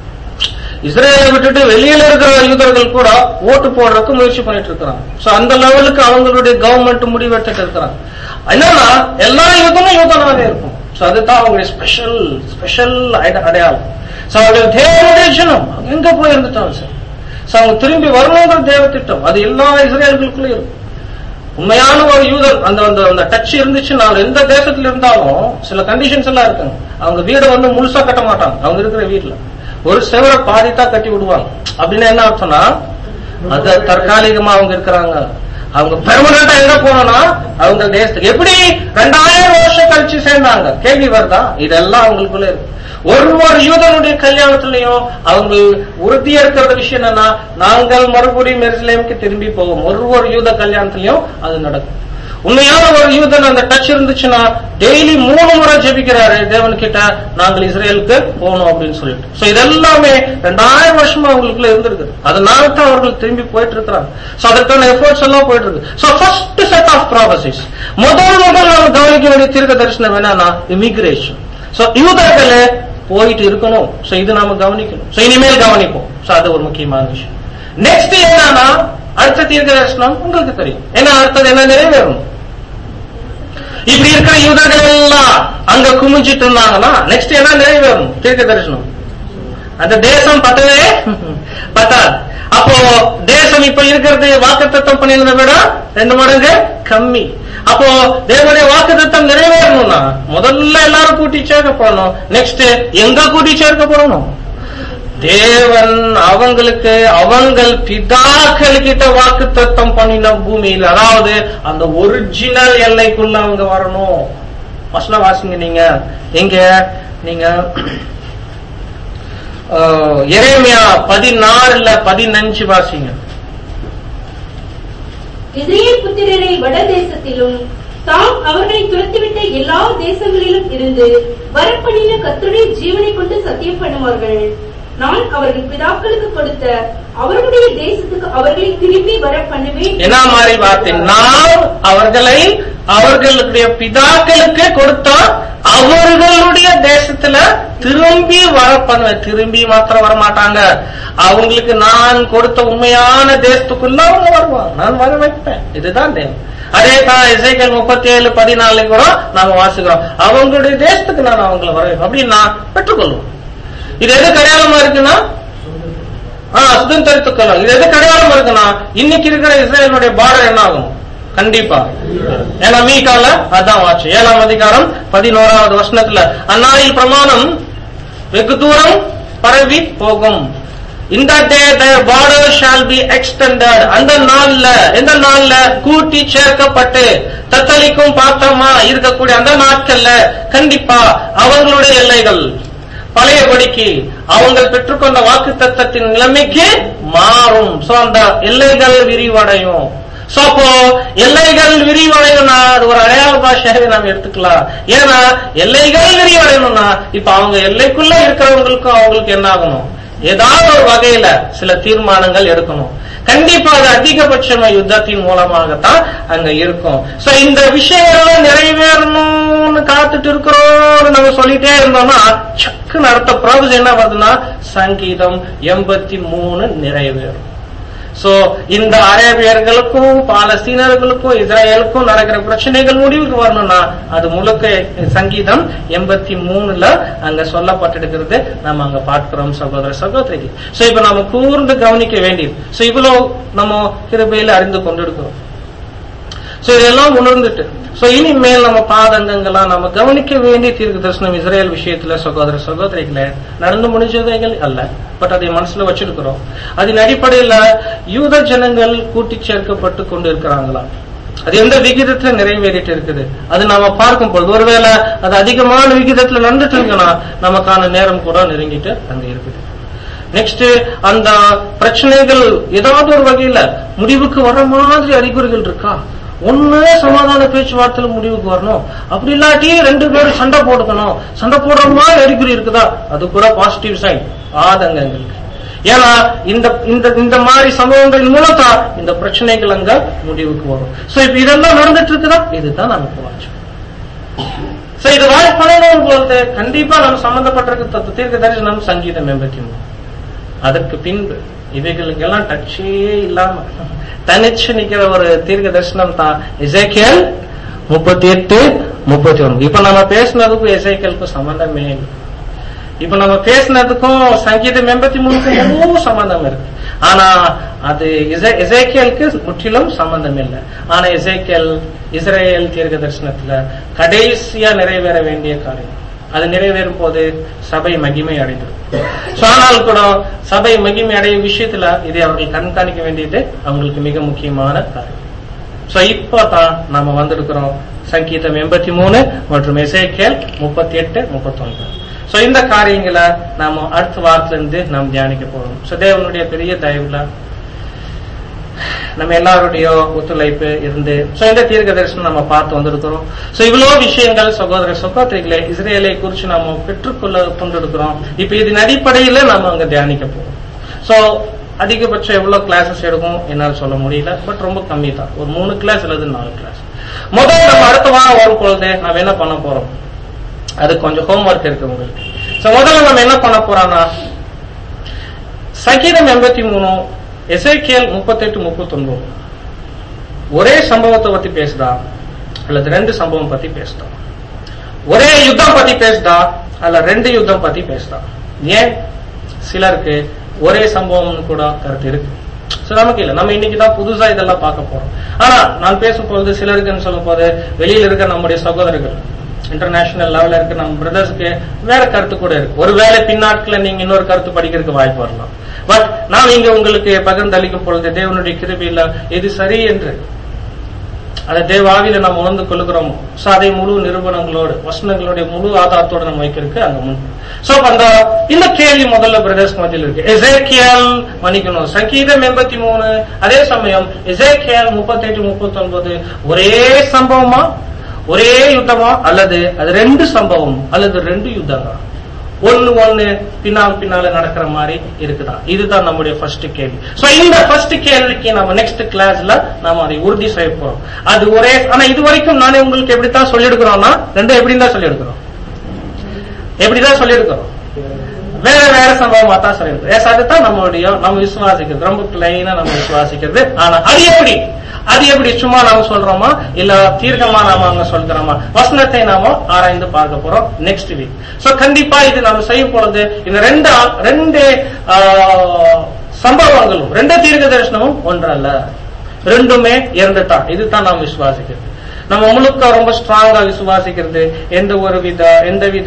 இஸ்ரேலை விட்டுட்டு வெளியில இருக்கிற யூதர்கள் கூட ஓட்டு போடுறதுக்கு முயற்சி பண்ணிட்டு இருக்காங்க சோ அந்த லெவலுக்கு அவங்களுடைய கவர்மெண்ட் முடிவு எடுத்துட்டு இருக்கிறாங்க என்னன்னா எல்லா யூதனும் யூதனாவே இருக்கும் சோ அதுதான் அவங்களுடைய ஸ்பெஷல் ஸ்பெஷல் அடையாளம் சோ அவருடைய தேவனுடைய ஜனம் எங்க போய் இருந்துட்டாங்க சார் சோ அவங்க திரும்பி வரணுங்கிற தேவ திட்டம் அது எல்லா இஸ்ரேல்களுக்குள்ளயும் இருக்கும் உண்மையான ஒரு யூதர் அந்த அந்த அந்த டச் இருந்துச்சுன்னா அவர் எந்த தேசத்துல இருந்தாலும் சில கண்டிஷன்ஸ் எல்லாம் இருக்குங்க அவங்க வீடை வந்து முழுசா கட்ட மாட்டாங்க அவங்க இருக்கிற வீட்டுல ஒரு செவரை பாதித்தா கட்டி விடுவாங்க அப்படின்னு என்ன அர்த்தம்னா அது தற்காலிகமா அவங்க இருக்கிறாங்க அவங்க பெர்மனண்டா எங்க போனோம்னா அவங்க தேசத்துக்கு எப்படி ரெண்டாயிரம் வருஷம் கழிச்சு சேர்ந்தாங்க கேள்வி வருதா இதெல்லாம் அவங்களுக்குள்ள இருக்கு ஒரு ஒரு யூதனுடைய கல்யாணத்திலையும் அவங்க உறுதியா இருக்கிற விஷயம் என்னன்னா நாங்கள் மறுபடியும் எருசலேமுக்கு திரும்பி போவோம் ஒரு ஒரு யூத கல்யாணத்திலையும் அது நடக்கும் உண்மையான ஒரு யூதன் அந்த டச் இருந்துச்சுன்னா டெய்லி மூணு முறை ஜெபிக்கிறாரு தேவன் கிட்ட நாங்கள் இஸ்ரேலுக்கு போகணும் அப்படின்னு சொல்லிட்டு சோ இதெல்லாமே ரெண்டாயிரம் வருஷமா அவங்களுக்குள்ள இருந்திருக்கு அதனால தான் அவர்கள் திரும்பி போயிட்டு இருக்கிறாங்க சோ அதற்கான எஃபர்ட்ஸ் எல்லாம் போயிட்டு இருக்கு so first set of process முதல் முதல் நம்ம கவனிக்க வேண்டிய தீர்க்க தரிசனம் என்னன்னா இமிகிரேஷன் சோ யூதர்களே போயிட்டு இருக்கணும் சோ இது நாம கவனிக்கணும் சோ இனிமேல் கவனிப்போம் சோ அது ஒரு முக்கியமான விஷயம் நெக்ஸ்ட் என்னன்னா அடுத்த தீர்க்க தரிசனம் உங்களுக்கு தெரியும் ஏன்னா அடுத்தது என்ன நிறைவேறும் இப்படி இருக்கிற யூதர்கள் எல்லாம் அங்க குமிஞ்சிட்டு இருந்தாங்கன்னா நெக்ஸ்ட் என்ன நிறைவேறும் தீர்க்க தரிசனம் அந்த தேசம் பத்தவே பத்தாது அப்போ தேசம் இப்ப இருக்கிறது வாக்குத்தத்தம் பண்ணியிருந்த விட ரெண்டு மடங்கு கம்மி அப்போ தேவனுடைய வாக்குத்தத்தம் நிறைவேறணும்னா முதல்ல எல்லாரும் கூட்டி சேர்க்க போறணும் நெக்ஸ்ட் எங்க கூட்டி சேர்க்க போறணும் தேவன் அவங்களுக்கு அவங்கள் பிதாக்கள் கிட்ட வாக்கு தத்தம் பண்ணின பூமியில் அதாவது அந்த ஒரிஜினல் எல்லைக்குள்ள அவங்க வரணும் வசனம் வாசிங்க நீங்க எங்க நீங்க அஹ், எரேமியா பதினாறுல பதினஞ்சு வாசிங்க இஸ்ரேல் புத்திரரை வட தேசத்திலும் தாம் அவர்களை துரத்திவிட்ட எல்லா தேசங்களிலும் இருந்து வரப்பண்ணின கர்த்தருடைய ஜீவனை கொண்டு சத்தியம் பண்ணுவார்கள் நான் அவர்கள் பிதாக்களுக்கு கொடுத்த அவர்களுடைய தேசத்துக்கு அவர்களை திரும்பி வர பண்ணுவேன் என்ன மாதிரி வார்த்தை நாம் அவர்களை அவர்களுடைய பிதாக்களுக்கு கொடுத்தா அவர்களுடைய தேசத்துல திரும்பி வர பண்ணுவேன் திரும்பி மாத்திரம் வர மாட்டாங்க அவங்களுக்கு நான் கொடுத்த உண்மையான தேசத்துக்குள்ள அவங்க வருவாங்க நான் வர வைப்பேன் இதுதான் தேவன் அதே தான் இசைகள் முப்பத்தி ஏழு பதினாலு கூட நாம வாசிக்கிறோம் அவங்களுடைய தேசத்துக்கு நான் அவங்கள வர வைப்பேன் அப்படின்னு நான் பெற்றுக்கொள்வோம் இது எது அடையாளமா இருக்குன்னா ஆ, சுதந்திரத்துக்கலாம் இது எது அடையாளமா இருக்குன்னா இன்னைக்கு இருக்கிற இஸ்ரேலுடைய பார்டர் என்ன ஆகும் கண்டிப்பா ஏன்னா மீகால அதான் வாட்சி ஏழாம் அதிகாரம் பதினோராவது வசனத்துல அந்நாளில் பிரமாணம் வெகு தூரம் பரவி போகும் இந்த டே their border shall be extended அந்த நாள்ல எந்த நாள்ல கூட்டி சேர்க்கப்பட்டு தத்தளிக்கும் பாத்திரமா இருக்கக்கூடிய அந்த நாட்கள்ல கண்டிப்பா அவங்களுடைய எல்லைகள் பழையபடிக்கு அவங்க பெற்றுக்கொண்ட வாக்கு தத்தத்தின் நிலைமைக்கு மாறும் சோ அந்த எல்லைகள் விரிவடையும் சோ அப்போ எல்லைகள் விரிவடையணும்னா அது ஒரு அடையாள பாஷையாவே நாம் எடுத்துக்கலாம் ஏன்னா எல்லைகள் விரிவடையணும்னா இப்ப அவங்க எல்லைக்குள்ள இருக்கிறவங்களுக்கும் அவங்களுக்கு என்ன ஆகணும் ஏதாவது ஒரு வகையில சில தீர்மானங்கள் எடுக்கணும் கண்டிப்பா அது அதிகபட்சமா யுத்தத்தின் மூலமாகத்தான் அங்க இருக்கும் சோ இந்த விஷயங்கள்லாம் நிறைவேறணும்னு காத்துட்டு இருக்கிறோம்னு நம்ம சொல்லிட்டே இருந்தோம்னா சக்குன்னு அடுத்த ப்ராசஸ் என்ன வருதுன்னா சங்கீதம் எண்பத்தி மூணு நிறைவேறும் சோ இந்த அரேபியர்களுக்கும் பாலஸ்தீனர்களுக்கும் இஸ்ரேலுக்கும் நடக்கிற பிரச்சனைகள் முடிவுக்கு வரணும்னா அது முழுக்க சங்கீதம் எண்பத்தி மூணுல அங்க சொல்லப்பட்டிருக்கிறது நம்ம அங்க பார்க்கிறோம் சகோதர சகோதரிக்கு சோ இப்ப நம்ம கூர்ந்து கவனிக்க வேண்டியது சோ இவ்வளவு நம்ம கிருபையில அறிந்து கொண்டிருக்கிறோம் சோ இதெல்லாம் உணர்ந்துட்டு சோ இனிமேல் நம்ம பாதங்கங்கள்லாம் நம்ம கவனிக்க வேண்டிய தீர்க்க தரிசனம் இஸ்ரேல் விஷயத்துல சகோதர சகோதரிகளே நடந்து முடிஞ்சதைகள் அல்ல பட் அதை மனசுல வச்சிருக்கிறோம் அதன் அடிப்படையில யூத ஜனங்கள் கூட்டி சேர்க்கப்பட்டு கொண்டு இருக்கிறாங்களா அது எந்த விகிதத்துல நிறைவேறிட்டு இருக்குது அது நாம பார்க்கும் பொழுது ஒருவேளை அது அதிகமான விகிதத்துல நடந்துட்டு இருக்குன்னா நமக்கான நேரம் கூட நெருங்கிட்டு அங்க இருக்குது நெக்ஸ்ட் அந்த பிரச்சனைகள் ஏதாவது ஒரு வகையில முடிவுக்கு வர மாதிரி அறிகுறிகள் இருக்கா ஒண்ணு சமாதான பேச்சுவார்த்தையில முடிவுக்கு வரணும் அப்படி இல்லாட்டி ரெண்டு பேரும் சண்டை போட்டுக்கணும் சண்டை போடுற மாதிரி அறிகுறி இருக்குதா அது கூட பாசிட்டிவ் சைன் ஆதங்கங்களுக்கு ஏன்னா இந்த இந்த இந்த மாதிரி சம்பவங்கள் மூலத்தா இந்த பிரச்சனைகள் அங்க முடிவுக்கு வரும் சோ இப்ப இதெல்லாம் நடந்துட்டு இருக்குதா இதுதான் நமக்கு வாட்சம் சோ இது வாய் பண்ணணும் பொழுது கண்டிப்பா நம்ம சம்பந்தப்பட்டிருக்க தீர்க்க தரிசனம் சங்கீதம் எண்பத்தி மூணு அதற்கு பின்பு இவைகளுக்கெல்லாம் டச்சே இல்லாம தனிச்சு நிக்கிற ஒரு தீர்க்க தரிசனம் தான் இசைக்கியல் முப்பத்தி எட்டு முப்பத்தி ஒன்பது இப்ப நம்ம பேசினதுக்கும் இசைக்கியலுக்கும் சம்பந்தமே இல்லை இப்ப நம்ம பேசினதுக்கும் சங்கீதம் எண்பத்தி மூணுக்கும் ரொம்ப சம்பந்தம் இருக்கு ஆனா அது இசைக்கியலுக்கு முற்றிலும் சம்பந்தம் இல்லை ஆனா இசைக்கியல் இஸ்ரேல் தீர்க்க தரிசனத்துல கடைசியா நிறைவேற வேண்டிய காரியம் அது நிறைவேறும் போது சபை மகிமை அடைந்திருக்கும் So, ஆனால் கூட சபை மகிமை அடையும் விஷயத்துல இதை அவர்கள் கண்காணிக்க வேண்டியது அவங்களுக்கு மிக முக்கியமான காரியம் சோ இப்பதான் நாம வந்திருக்கிறோம் சங்கீதம் எண்பத்தி மூணு மற்றும் எசேக்கியல் முப்பத்தி எட்டு முப்பத்தி ஒன்பது சோ இந்த காரியங்களை நாம அடுத்த வாரத்துல இருந்து நாம் தியானிக்க போறோம் சோ தேவனுடைய பெரிய தயவுல நம்ம எல்லாருடைய ஒத்துழைப்பு இருந்து சோ இந்த தீர்க்க தரிசனம் நம்ம பார்த்து வந்திருக்கிறோம் சோ இவ்வளவு விஷயங்கள் சகோதர சகோதரிகளை இஸ்ரேலை குறித்து நாம பெற்றுக்கொள்ள கொண்டிருக்கிறோம் இப்ப இதன் அடிப்படையில நாம அங்க தியானிக்க போறோம் சோ அதிகபட்சம் எவ்வளவு கிளாஸஸ் எடுக்கும் என்னால சொல்ல முடியல பட் ரொம்ப கம்மி தான் ஒரு மூணு கிளாஸ் அல்லது நாலு கிளாஸ் முதல் நம்ம அடுத்த வாரம் வரும் பொழுது நம்ம என்ன பண்ண போறோம் அது கொஞ்சம் ஹோம்ஒர்க் இருக்கு உங்களுக்கு சோ முதல்ல நம்ம என்ன பண்ண போறோம்னா சங்கீதம் எண்பத்தி மூணு எசேக்கியல் முப்பத்தெட்டு முப்பத்தொன்பது ஒரே சம்பவத்தை பத்தி பேசுதா அல்லது ரெண்டு சம்பவம் பத்தி பேசுதா ஒரே யுத்தம் பத்தி பேசுதா அல்ல ரெண்டு யுத்தம் பத்தி பேசுதா ஏன் சிலருக்கு ஒரே சம்பவம் கூட கருத்து இருக்கு சோ நமக்கு இல்ல நம்ம இன்னைக்கு தான் புதுசா இதெல்லாம் பார்க்க போறோம் ஆனா நான் பேசும் பொழுது சிலருக்குன்னு சொல்லும் போது வெளியில இருக்க நம்முடைய சகோதரர்கள் இன்டர்நேஷனல் லெவல்ல இருக்க நம்ம பிரதர்ஸ்க்கு வேற கருத்து கூட இருக்கு ஒருவேளை பின்னாட்கள நீங்க இன்னொரு கருத்து படிக்கிறதுக்கு வாய்ப்பு வரலாம் பட் நான் இங்க உங்களுக்கு பகிர்ந்தளிக்கும் பொழுது தேவனுடைய கிருபையில எது சரி என்று அதை தேவாவில நம்ம உணர்ந்து கொள்ளுகிறோம் சோ அதை முழு நிறுவனங்களோடு வசனங்களுடைய முழு ஆதாரத்தோடு நம்ம வைக்கிறதுக்கு அங்க முன் சோ அந்த இந்த கேள்வி முதல்ல பிரதேஷ் மத்தியில் இருக்கு எசேக்கியல் மன்னிக்கணும் சங்கீதம் எண்பத்தி மூணு அதே சமயம் எசேக்கியல் முப்பத்தி எட்டு முப்பத்தி ஒன்பது ஒரே சம்பவமா ஒரே யுத்தமா அல்லது அது ரெண்டு சம்பவம் அல்லது ரெண்டு யுத்தங்களா ஒன்னு ஒன்னு பின்னால் பின்னால நடக்கிற மாதிரி இருக்குதா இதுதான் நம்முடைய ஃபர்ஸ்ட் கேள்வி சோ இந்த ஃபர்ஸ்ட் கேள்விக்கு நம்ம நெக்ஸ்ட் கிளாஸ்ல நாம அதை உறுதி செய்ய போறோம் அது ஒரே ஆனா இது வரைக்கும் நானே உங்களுக்கு எப்படித்தான் சொல்லியிருக்கிறோம்னா ரெண்டும் எப்படி தான் சொல்லியிருக்கிறோம் எப்படிதான் சொல்லியிருக்கிறோம் வேற வேற சம்பவமா தான் சொல்லியிருக்கிறோம் எஸ் அதுதான் நம்மளுடைய நம்ம விசுவாசிக்கிறது ரொம்ப பிளைனா நம்ம விசுவாசிக்கிறது ஆனா அது எப்படி அது எப்படி சும்மா நாம சொல்றோமா இல்ல தீர்க்கமா நாம அங்க சொல்கிறோமா வசனத்தை நாம ஆராய்ந்து பார்க்க போறோம் நெக்ஸ்ட் வீக் சோ கண்டிப்பா இது நாம செய்யும் பொழுது இந்த ரெண்டு ஆ- ரெண்டு ஆ, சம்பவங்களும் ரெண்டு தீர்க்க தரிசனமும் ஒன்றல்ல ரெண்டுமே இறந்துட்டான் இதுதான் நாம் விசுவாசிக்கிறது நம்ம முழுக்க ரொம்ப ஸ்ட்ராங்கா விசுவாசிக்கிறது எந்த ஒரு வித எந்த வித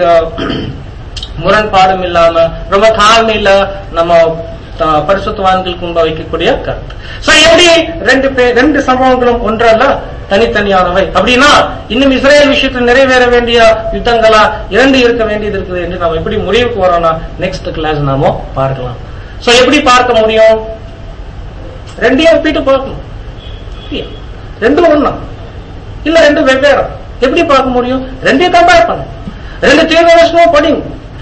முரண்பாடும் இல்லாம ரொம்ப தாழ்மையில நம்ம த- பரிசுத்தவான்களுக்கு முன்பு வைக்கக்கூடிய கருத்து சோ எப்படி ரெண்டு பேர் ரெண்டு சம்பவங்களும் ஒன்றல்ல தனித்தனியானவை அப்படின்னா இன்னும் இஸ்ரேல் விஷயத்தில் நிறைவேற வேண்டிய யுத்தங்களா இரண்டு இருக்க வேண்டியது இருக்குது என்று நம்ம எப்படி முடிவுக்கு வரோம்னா நெக்ஸ்ட் கிளாஸ் நாம பார்க்கலாம் சோ எப்படி பார்க்க முடியும் ரெண்டையும் ஒப்பிட்டு பார்க்கணும் அப்படியா? ரெண்டும் ஒண்ணா இல்ல ரெண்டு வெவ்வேறு எப்படி பார்க்க முடியும் ரெண்டையும் கம்பேர் பண்ணு ரெண்டு தீர்மானமும் படிங்க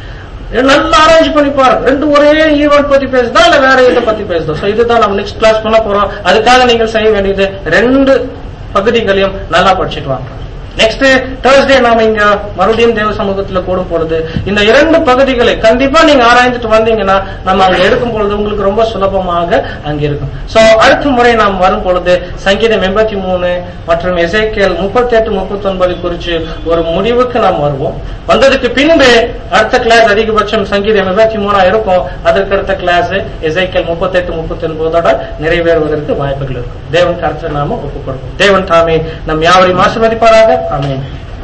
நல்லா அரேஞ்ச் பண்ணி பாருங்க ரெண்டு ஒரே ஈவெண்ட் பத்தி பேசுதா இல்ல வேற இதை பத்தி பேசுதா சோ இதுதான் நம்ம நெக்ஸ்ட் கிளாஸ் பண்ண போறோம் அதுக்காக நீங்கள் செய்ய வேண்டியது ரெண்டு பகுதிகளையும் நல்லா படிச்சுட்டு வாங்க நெக்ஸ்ட் தேர்ஸ்டே நாம இங்க மறுபடியும் தேவ சமூகத்துல கூடும் பொழுது இந்த இரண்டு பகுதிகளை கண்டிப்பா நீங்க ஆராய்ந்துட்டு வந்தீங்கன்னா நம்ம அங்க எடுக்கும் பொழுது உங்களுக்கு ரொம்ப சுலபமாக அங்க இருக்கும் சோ அடுத்த முறை நாம் வரும் பொழுது சங்கீதம் எண்பத்தி மூணு மற்றும் எசைக்கேல் முப்பத்தி எட்டு முப்பத்தி ஒன்பது குறித்து ஒரு முடிவுக்கு நாம் வருவோம் வந்ததுக்கு பின்பு அடுத்த கிளாஸ் அதிகபட்சம் சங்கீதம் எண்பத்தி மூணா இருக்கும் அதற்கு அடுத்த கிளாஸ் எசைக்கேல் முப்பத்தி எட்டு முப்பத்தி ஒன்பதோட நிறைவேறுவதற்கு வாய்ப்புகள் இருக்கும் தேவன் கருத்து நாம ஒப்புக் கொடுப்போம் தேவன் தாமே நம் யாவரையும் ஆசீர்வதிப்பாராக ஆமென்